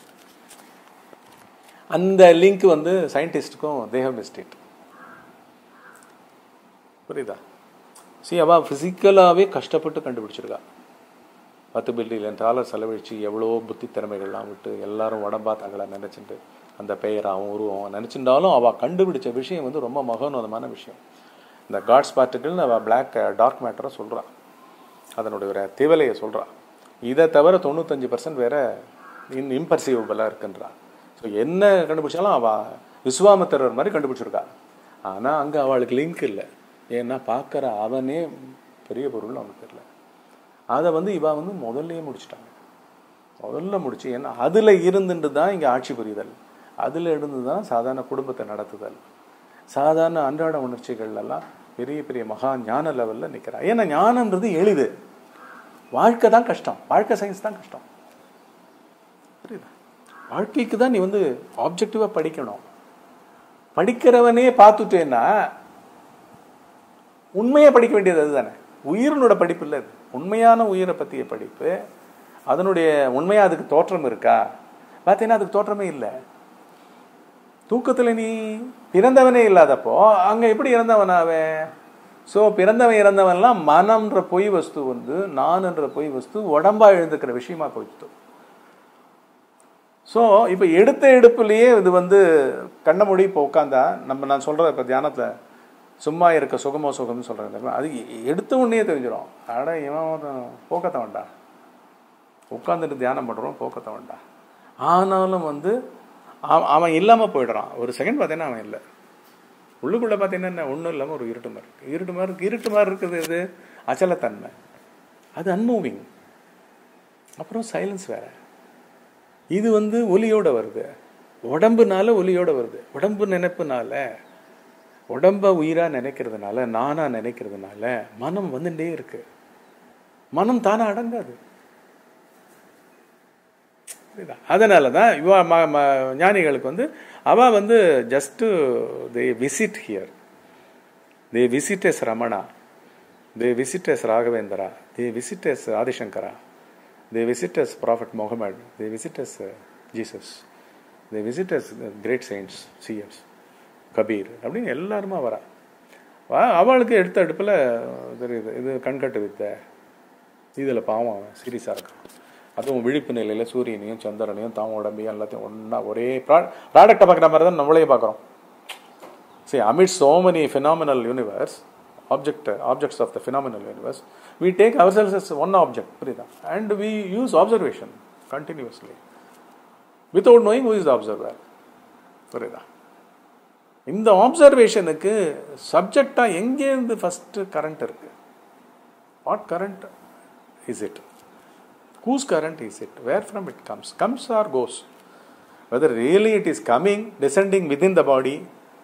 அந்த லிங்க் வந்து சயின்டிஸ்டுக்கும் தேவ மிஸ்டேட் புரியுதா சி அவ ஃபிசிக்கலாகவே கஷ்டப்பட்டு கண்டுபிடிச்சிருக்கா பத்து பில்லியன் டாலர் செலவழித்து எவ்வளோ புத்தி திறமைகள்லாம் விட்டு எல்லாரும் உடம்பா தங்களை நினச்சிட்டு அந்த பெயராகவும் உருவம் நினச்சிருந்தாலும் அவள் கண்டுபிடிச்ச விஷயம் வந்து ரொம்ப மகோன்னதமான விஷயம் இந்த காட்ஸ் பார்ட்டிகள்னு அவள் பிளாக் டார்க் மேட்டரை சொல்கிறான் அதனுடைய ஒரு திவலையை சொல்கிறான் இதை தவிர தொண்ணூத்தஞ்சு பர்சன்ட் வேற இன் இம்பர்சீவபிளாக இருக்குன்றா ஸோ என்ன கண்டுபிடிச்சாலும் அவள் விஸ்வாமித்திரர் மாதிரி கண்டுபிடிச்சிருக்கா ஆனால் அங்கே அவளுக்கு லிங்க் இல்லை ஏன்னா பார்க்குற அவனே பெரிய பொருள் அவனுக்கு தெரியல அதை வந்து இவ வந்து முதல்லயே முடிச்சிட்டாங்க முதல்ல முடிச்சு ஏன்னா அதில் இருந்துட்டு தான் இங்கே ஆட்சி புரிதல் அதில் இருந்து தான் சாதாரண குடும்பத்தை நடத்துதல் சாதாரண அன்றாட உணர்ச்சிகள் எல்லாம் பெரிய பெரிய மகா ஞான லெவலில் நிற்கிறா ஏன்னா ஞானம்ன்றது எளிது வாழ்க்கை தான் கஷ்டம் வாழ்க்கை சயின்ஸ் தான் கஷ்டம் புரியுதா வாழ்க்கைக்கு தான் நீ வந்து ஆப்ஜெக்டிவாக படிக்கணும் படிக்கிறவனே பார்த்துட்டேன்னா உண்மையை படிக்க வேண்டியது அதுதானே உயிரினோட படிப்பு இல்லை அது உண்மையான உயிரை பற்றிய படிப்பு அதனுடைய உண்மையாக அதுக்கு தோற்றம் இருக்கா பார்த்தீங்கன்னா அதுக்கு தோற்றமே இல்லை தூக்கத்தில் நீ பிறந்தவனே இல்லாதப்போ அங்கே எப்படி இறந்தவனாவே ஸோ பிறந்தவன் இறந்தவன்லாம் மனம்ன்ற பொய் வஸ்து வந்து நான்ன்ற பொய் வஸ்து உடம்பா எழுந்துக்கிற விஷயமா போயிட்டு ஸோ இப்போ எடுத்த எடுப்புலயே இது வந்து கண்ண மூடி இப்போ உட்காந்தா நம்ம நான் சொல்கிறேன் இப்போ தியானத்தில் சும்மா இருக்க சுகமோ சுகம்னு சொல்கிறேன் அது எ- எடுத்த உடனே தெரிஞ்சிடும் அட இவன் ஒரு போக்கத்த வேண்டாம் உட்காந்துட்டு தியானம் பண்ணுறோம் போக்கத்த வேண்டாம் ஆனாலும் வந்து அவன் அவன் இல்லாமல் போயிடுறான் ஒரு செகண்ட் பார்த்தீங்கன்னா அவன் இல்லை உள்ளுக்குள்ளே பார்த்தீங்கன்னா என்ன ஒன்றும் இல்லாமல் ஒரு இருட்டு மாதிரி இருக்கு இருட்டு மாதிரி இருக்கு இருட்டு மாதிரி இருக்குது இது அச்சலத்தன்மை அது அன்மூவிங் அப்புறம் சைலன்ஸ் வேற இது வந்து ஒலியோட வருது உடம்புனால ஒலியோட வருது உடம்பு நினைப்புனால உடம்ப உயிரா நினைக்கிறதுனால நானா நினைக்கிறதுனால மனம் வந்துட்டே இருக்கு மனம் தானா அடங்காது புரியுதா அதனால தான் இவ ம- ம- ஞானிகளுக்கு வந்து அவ வந்து just they visit here they visit as Ramana they visit as Raghavendra they visit as Adishankara they visit as prophet Muhammad they visit as Jesus they visit as great saints as Kabir அப்படின்னு எல்லாருமா வரா வா- அவளுக்கு எடுத்த அடுப்பில் தெரியுது இது கண்கட்டு வித்தை இதில் பாவம் சீரியஸாக இருக்கும் அதுவும் விழிப்பு நிலையில் சூரியனையும் சந்திரனையும் தாம் உடம்பையும் எல்லாத்தையும் ஒன்றா ஒரே ப்ராடக்டை பார்க்குற மாதிரி தான் நம்மளே பார்க்குறோம் See, amidst so many phenomenal universe, object, objects of the phenomenal universe, we take ourselves as one object, புரியுதா? and we use observation continuously without knowing who is the observer. புரியுதா? இந்த ஆப்சர்வேஷனுக்கு சப்ஜெக்டா எங்கேருந்து ஃபர்ஸ்ட் கரண்ட் இருக்கு what current is it whose current is it where from it comes comes or goes whether really it is coming descending within the body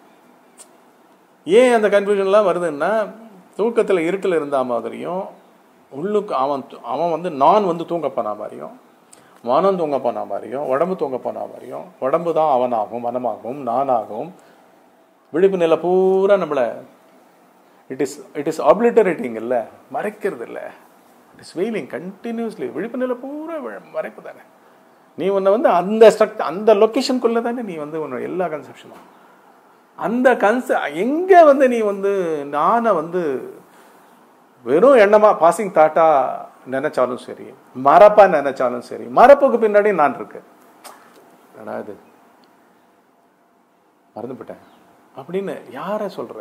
ஏன் அந்த கன்ஃபியூஷன்லாம் வருதுன்னா தூக்கத்தில் இருட்டில் இருந்த மாதிரியும் உள்ளுக்கு அவன் து- அவன் வந்து நான் வந்து தூங்க போன மாதிரியும் மனம் தூங்க போன மாதிரியும் உடம்பு தூங்க போன மாதிரியும் உடம்பு தான் அவனாகும் மனமாகவும் நானாகவும் விழிப்பு நிலை பூரா நம்மளை it is it is obliterating இல்லை மறைக்கிறது இல்லை இட் இஸ் வெயிலிங் கண்டினியூஸ்லி விழிப்பு நிலை பூரா வி- மறைப்பு தானே நீ உன்னை வந்து அந்த ஸ்ட்ரக்ட் அந்த லொக்கேஷனுக்குள்ளே தானே நீ வந்து உன்னோட எல்லா கன்செப்ஷனும் அந்த கன்ச எங்க வந்து நீ வந்து நானை வந்து வெறும் எண்ணமா பாசிங் தாட்டா நினைச்சாலும் சரி மறப்பா நினைச்சாலும் சரி மறப்புக்கு பின்னாடி நான் இருக்கு என்னடா இது மறந்துவிட்டேன் அப்படின்னு யார சொல்ற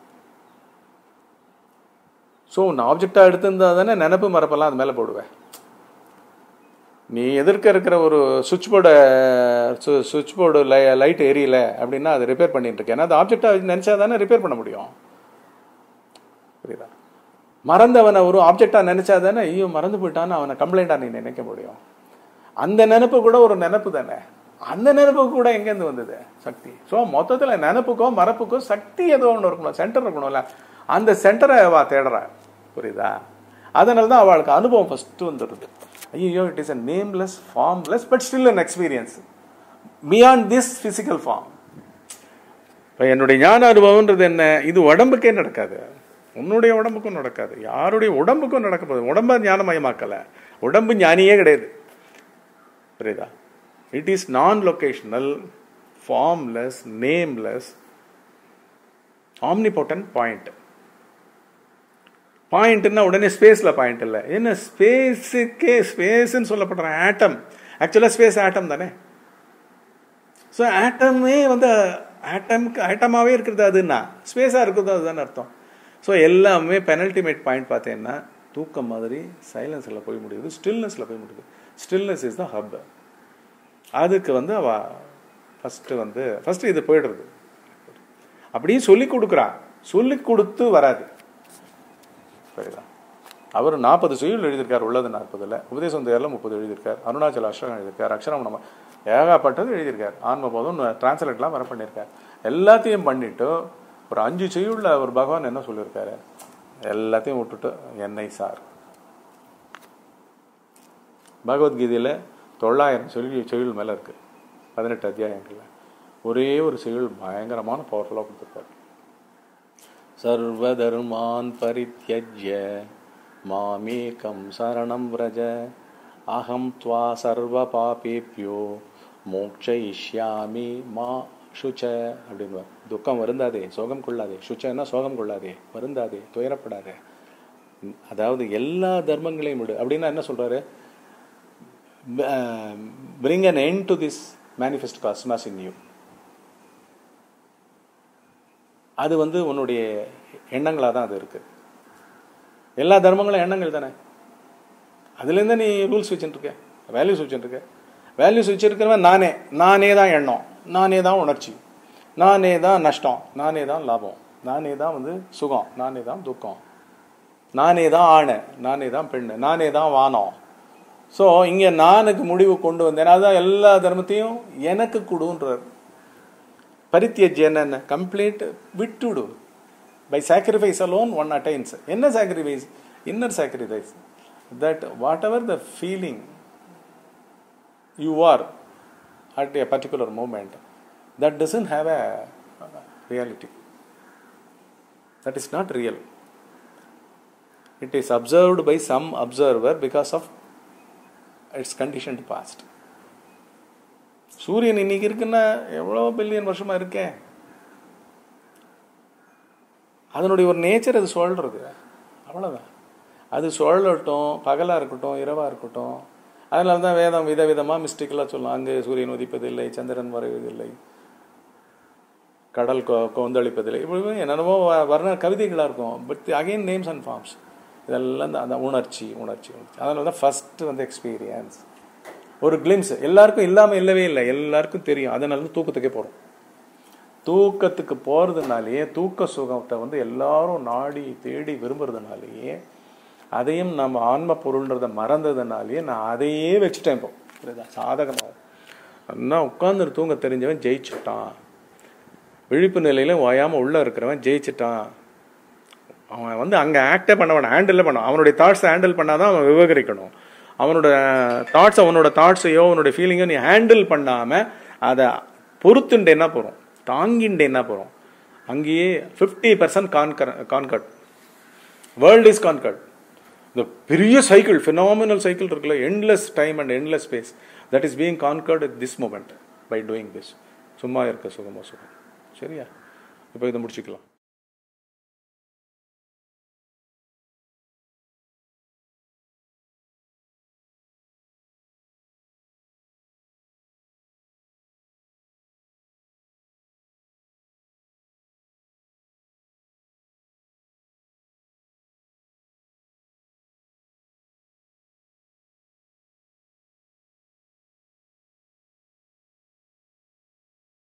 ஸோ நான் ஆப்ஜெக்டா எடுத்திருந்தா தானே நினப்பு மறப்பெல்லாம் அது மேலே போடுவேன் நீ எதிர்க்க இருக்கிற ஒரு சுவிட்ச் போர்டை சுவிட்ச் போர்டு லை லைட் எரியல அப்படின்னா அது ரிப்பேர் பண்ணிட்டு இருக்கேன் ஏன்னா அது ஆப்ஜெக்டாக நினச்சா தானே ரிப்பேர் பண்ண முடியும் புரியுதா மறந்தவனை ஒரு ஆப்ஜெக்டாக நினச்சா தானே ஐயோ மறந்து போயிட்டான்னு அவனை கம்ப்ளைண்ட்டாக நீ நினைக்க முடியும் அந்த நினப்பு கூட ஒரு நினப்பு தானே அந்த நினப்பு கூட எங்கேருந்து வந்தது சக்தி ஸோ மொத்தத்தில் நினப்புக்கோ மறப்புக்கோ சக்தி ஏதோ ஒன்று இருக்கணும் சென்டர் இருக்கணும்ல அந்த சென்டரை அவ தேடுறா புரியுதா அதனால தான் அவளுக்கு அனுபவம் ஃபஸ்ட்டு வந்துடுது ஐயோ it is a nameless formless but still an experience beyond this physical form இப்போ என்னுடைய ஞான அனுபவம்ன்றது என்ன இது உடம்புக்கே நடக்காது உன்னுடைய உடம்புக்கும் நடக்காது யாருடைய உடம்புக்கும் நடக்க போகுது உடம்ப ஞானமயமாக்கலை உடம்பு ஞானியே கிடையாது புரியுதா it is non locational formless nameless omnipotent point பாயிண்ட்னா உடனே ஸ்பேஸில் பாயிண்ட் இல்லை என்ன ஸ்பேஸுக்கே ஸ்பேஸ்ன்னு சொல்லப்படுற ஆட்டம் ஆக்சுவலாக ஸ்பேஸ் ஆட்டம் தானே ஸோ ஆட்டமே வந்து ஆட்டம்க்கு ஆட்டமாகவே இருக்கிறது அதுன்னா ஸ்பேஸாக இருக்கிறது அதுதானே அர்த்தம் ஸோ எல்லாமே பெனல்டிமேட் பாயிண்ட் பார்த்தீங்கன்னா தூக்கம் மாதிரி சைலன்ஸில் போய் முடியுது ஸ்டில்னஸில் போய் முடியுது ஸ்டில்னஸ் இஸ் த ஹப் அதுக்கு வந்து அவ ஃபஸ்ட்டு வந்து ஃபஸ்ட்டு இது போயிடுறது அப்படியும் சொல்லி கொடுக்குறா சொல்லி கொடுத்து வராது புரியுதா அவர் நாற்பது செய்யுள் எழுதியிருக்கார் உள்ளது நாற்பதுல உபதேசந்தேரில் முப்பது எழுதியிருக்கார் அருணாச்சல அஷ்டம் எழுதியிருக்கார் அக்ஷரம் நம்ம ஏகப்பட்டது எழுதியிருக்கார் ஆன்மபோதம் டிரான்ஸ்லேட்லாம் வர பண்ணியிருக்கார் எல்லாத்தையும் பண்ணிட்டு ஒரு அஞ்சு செய்யுள்ள ஒரு பகவான் என்ன சொல்லியிருக்காரு எல்லாத்தையும் விட்டுட்டு என்னை சார் பகவத்கீதையில் தொள்ளாயிரம் சொல்லி செய்யுள் மேலே இருக்கு பதினெட்டு அத்தியாயங்கள்ல ஒரே ஒரு செய்யுள் பயங்கரமான பவர்ஃபுல்லாக கொடுத்துருக்காரு சர்வதர்மான் பரித்யஜ்ய மாமேகம் சரணம் விரஜ அகம் துவா சர்வ பாபேபியோ மோக்ஷயிஷ்யாமி மா சுச்ச அப்படின்னு துக்கம் வருந்தாதே சோகம் கொள்ளாதே சுச்சன்னா சோகம் கொள்ளாதே வருந்தாதே துயரப்படாதே அதாவது எல்லா தர்மங்களையும் விடு அப்படின்னா என்ன சொல்றாரு bring an end to this manifest cosmos in you அது வந்து உன்னுடைய எண்ணங்களாக தான் அது இருக்கு எல்லா தர்மங்களும் எண்ணங்கள் தானே அதுலேருந்து நீ ரூல்ஸ் வச்சுட்டு வேல்யூஸ் வச்சுட்டு வேல்யூஸ் வச்சிருக்கிறவன் நானே நானே தான் எண்ணம் நானே தான் உணர்ச்சி நானே தான் நஷ்டம் நானே தான் லாபம் நானே தான் வந்து சுகம் நானே தான் துக்கம் நானே தான் ஆணை நானே தான் பெண்ணு நானே தான் வானம் ஸோ இங்கே நானுக்கு முடிவு கொண்டு வந்தேன் அதான் எல்லா தர்மத்தையும் எனக்கு கொடுன்றார் பரித்தியஜ் என்ன கம்ப்ளீட் விட்டுடு by sacrifice alone one attains என்ன sacrifice inner sacrifice that whatever the feeling you are at a particular moment that doesn't have a reality that is not real it is observed by some observer because of its conditioned past சூரியன் இன்னைக்கு இருக்குன்னா எவ்வளோ billion வருஷமா இருக்கேன் அதனுடைய ஒரு nature அது சொல்றது அவ்வளோதான் அது சொல்லட்டும் பகலாக இருக்கட்டும் இரவாக இருக்கட்டும் அதனால தான் வேதம் விதவிதமாக மிஸ்டேக்கெல்லாம் சொல்லலாம் அங்கே சூரியன் உதிப்பதில்லை சந்திரன் மறைவதில்லை கடல் கொ கொந்தளிப்பதில்லை இப்படி என்னென்னமோ வ- வர்ண கவிதைகளாக இருக்கும் but again names and forms இதெல்லாம் தான் அந்த உணர்ச்சி உணர்ச்சி உணர்ச்சி அதனால தான் ஃபஸ்ட்டு வந்து எக்ஸ்பீரியன்ஸ் ஒரு கிளிம்ஸ் எல்லாருக்கும் இல்லாமல் இல்லவே இல்லை எல்லாருக்கும் தெரியும் அதனால தான் தூக்கத்துக்கே போகிறோம் தூக்கத்துக்கு போகிறதுனாலேயே தூக்க சுகத்தை வந்து எல்லாரும் நாடி தேடி விரும்புறதுனாலேயே அதையும் நம்ம ஆன்ம பொருள்ன்றதை மறந்ததுனாலேயே நான் அதையே வச்சுட்டேன் இப்போ புரியுதா சாதகமாக அண்ணா உட்கார்ந்து தூங்க தெரிஞ்சவன் ஜெயிச்சுட்டான் விழிப்பு நிலையில ஓயாமல் உள்ளே இருக்கிறவன் ஜெயிச்சிட்டான் அவன் வந்து அங்கே ஆக்டே பண்ண வேணாம் ஹேண்டில் பண்ண அவனுடைய தாட்ஸை ஹேண்டில் பண்ணாதான் அவன் விவகரிக்கணும் அவனோட தாட்ஸ் அவனோட தாட்ஸையோ அவனோட ஃபீலிங்கோ நீ ஹேண்டில் பண்ணாமல் அதை பொறுத்துண்டு என்ன போகிறோம் தாங்கிண்டு என்ன போகிறோம் அங்கேயே fifty percent conquer conquered world is conquered இந்த பெரிய சைக்கிள் ஃபினாமினல் சைக்கிள் இருக்குல்ல endless time and endless space that is being conquered at this moment by doing this சும்மா இருக்க சுகமோ சுகம் சரியா இப்போ இதை முடிச்சுக்கலாம்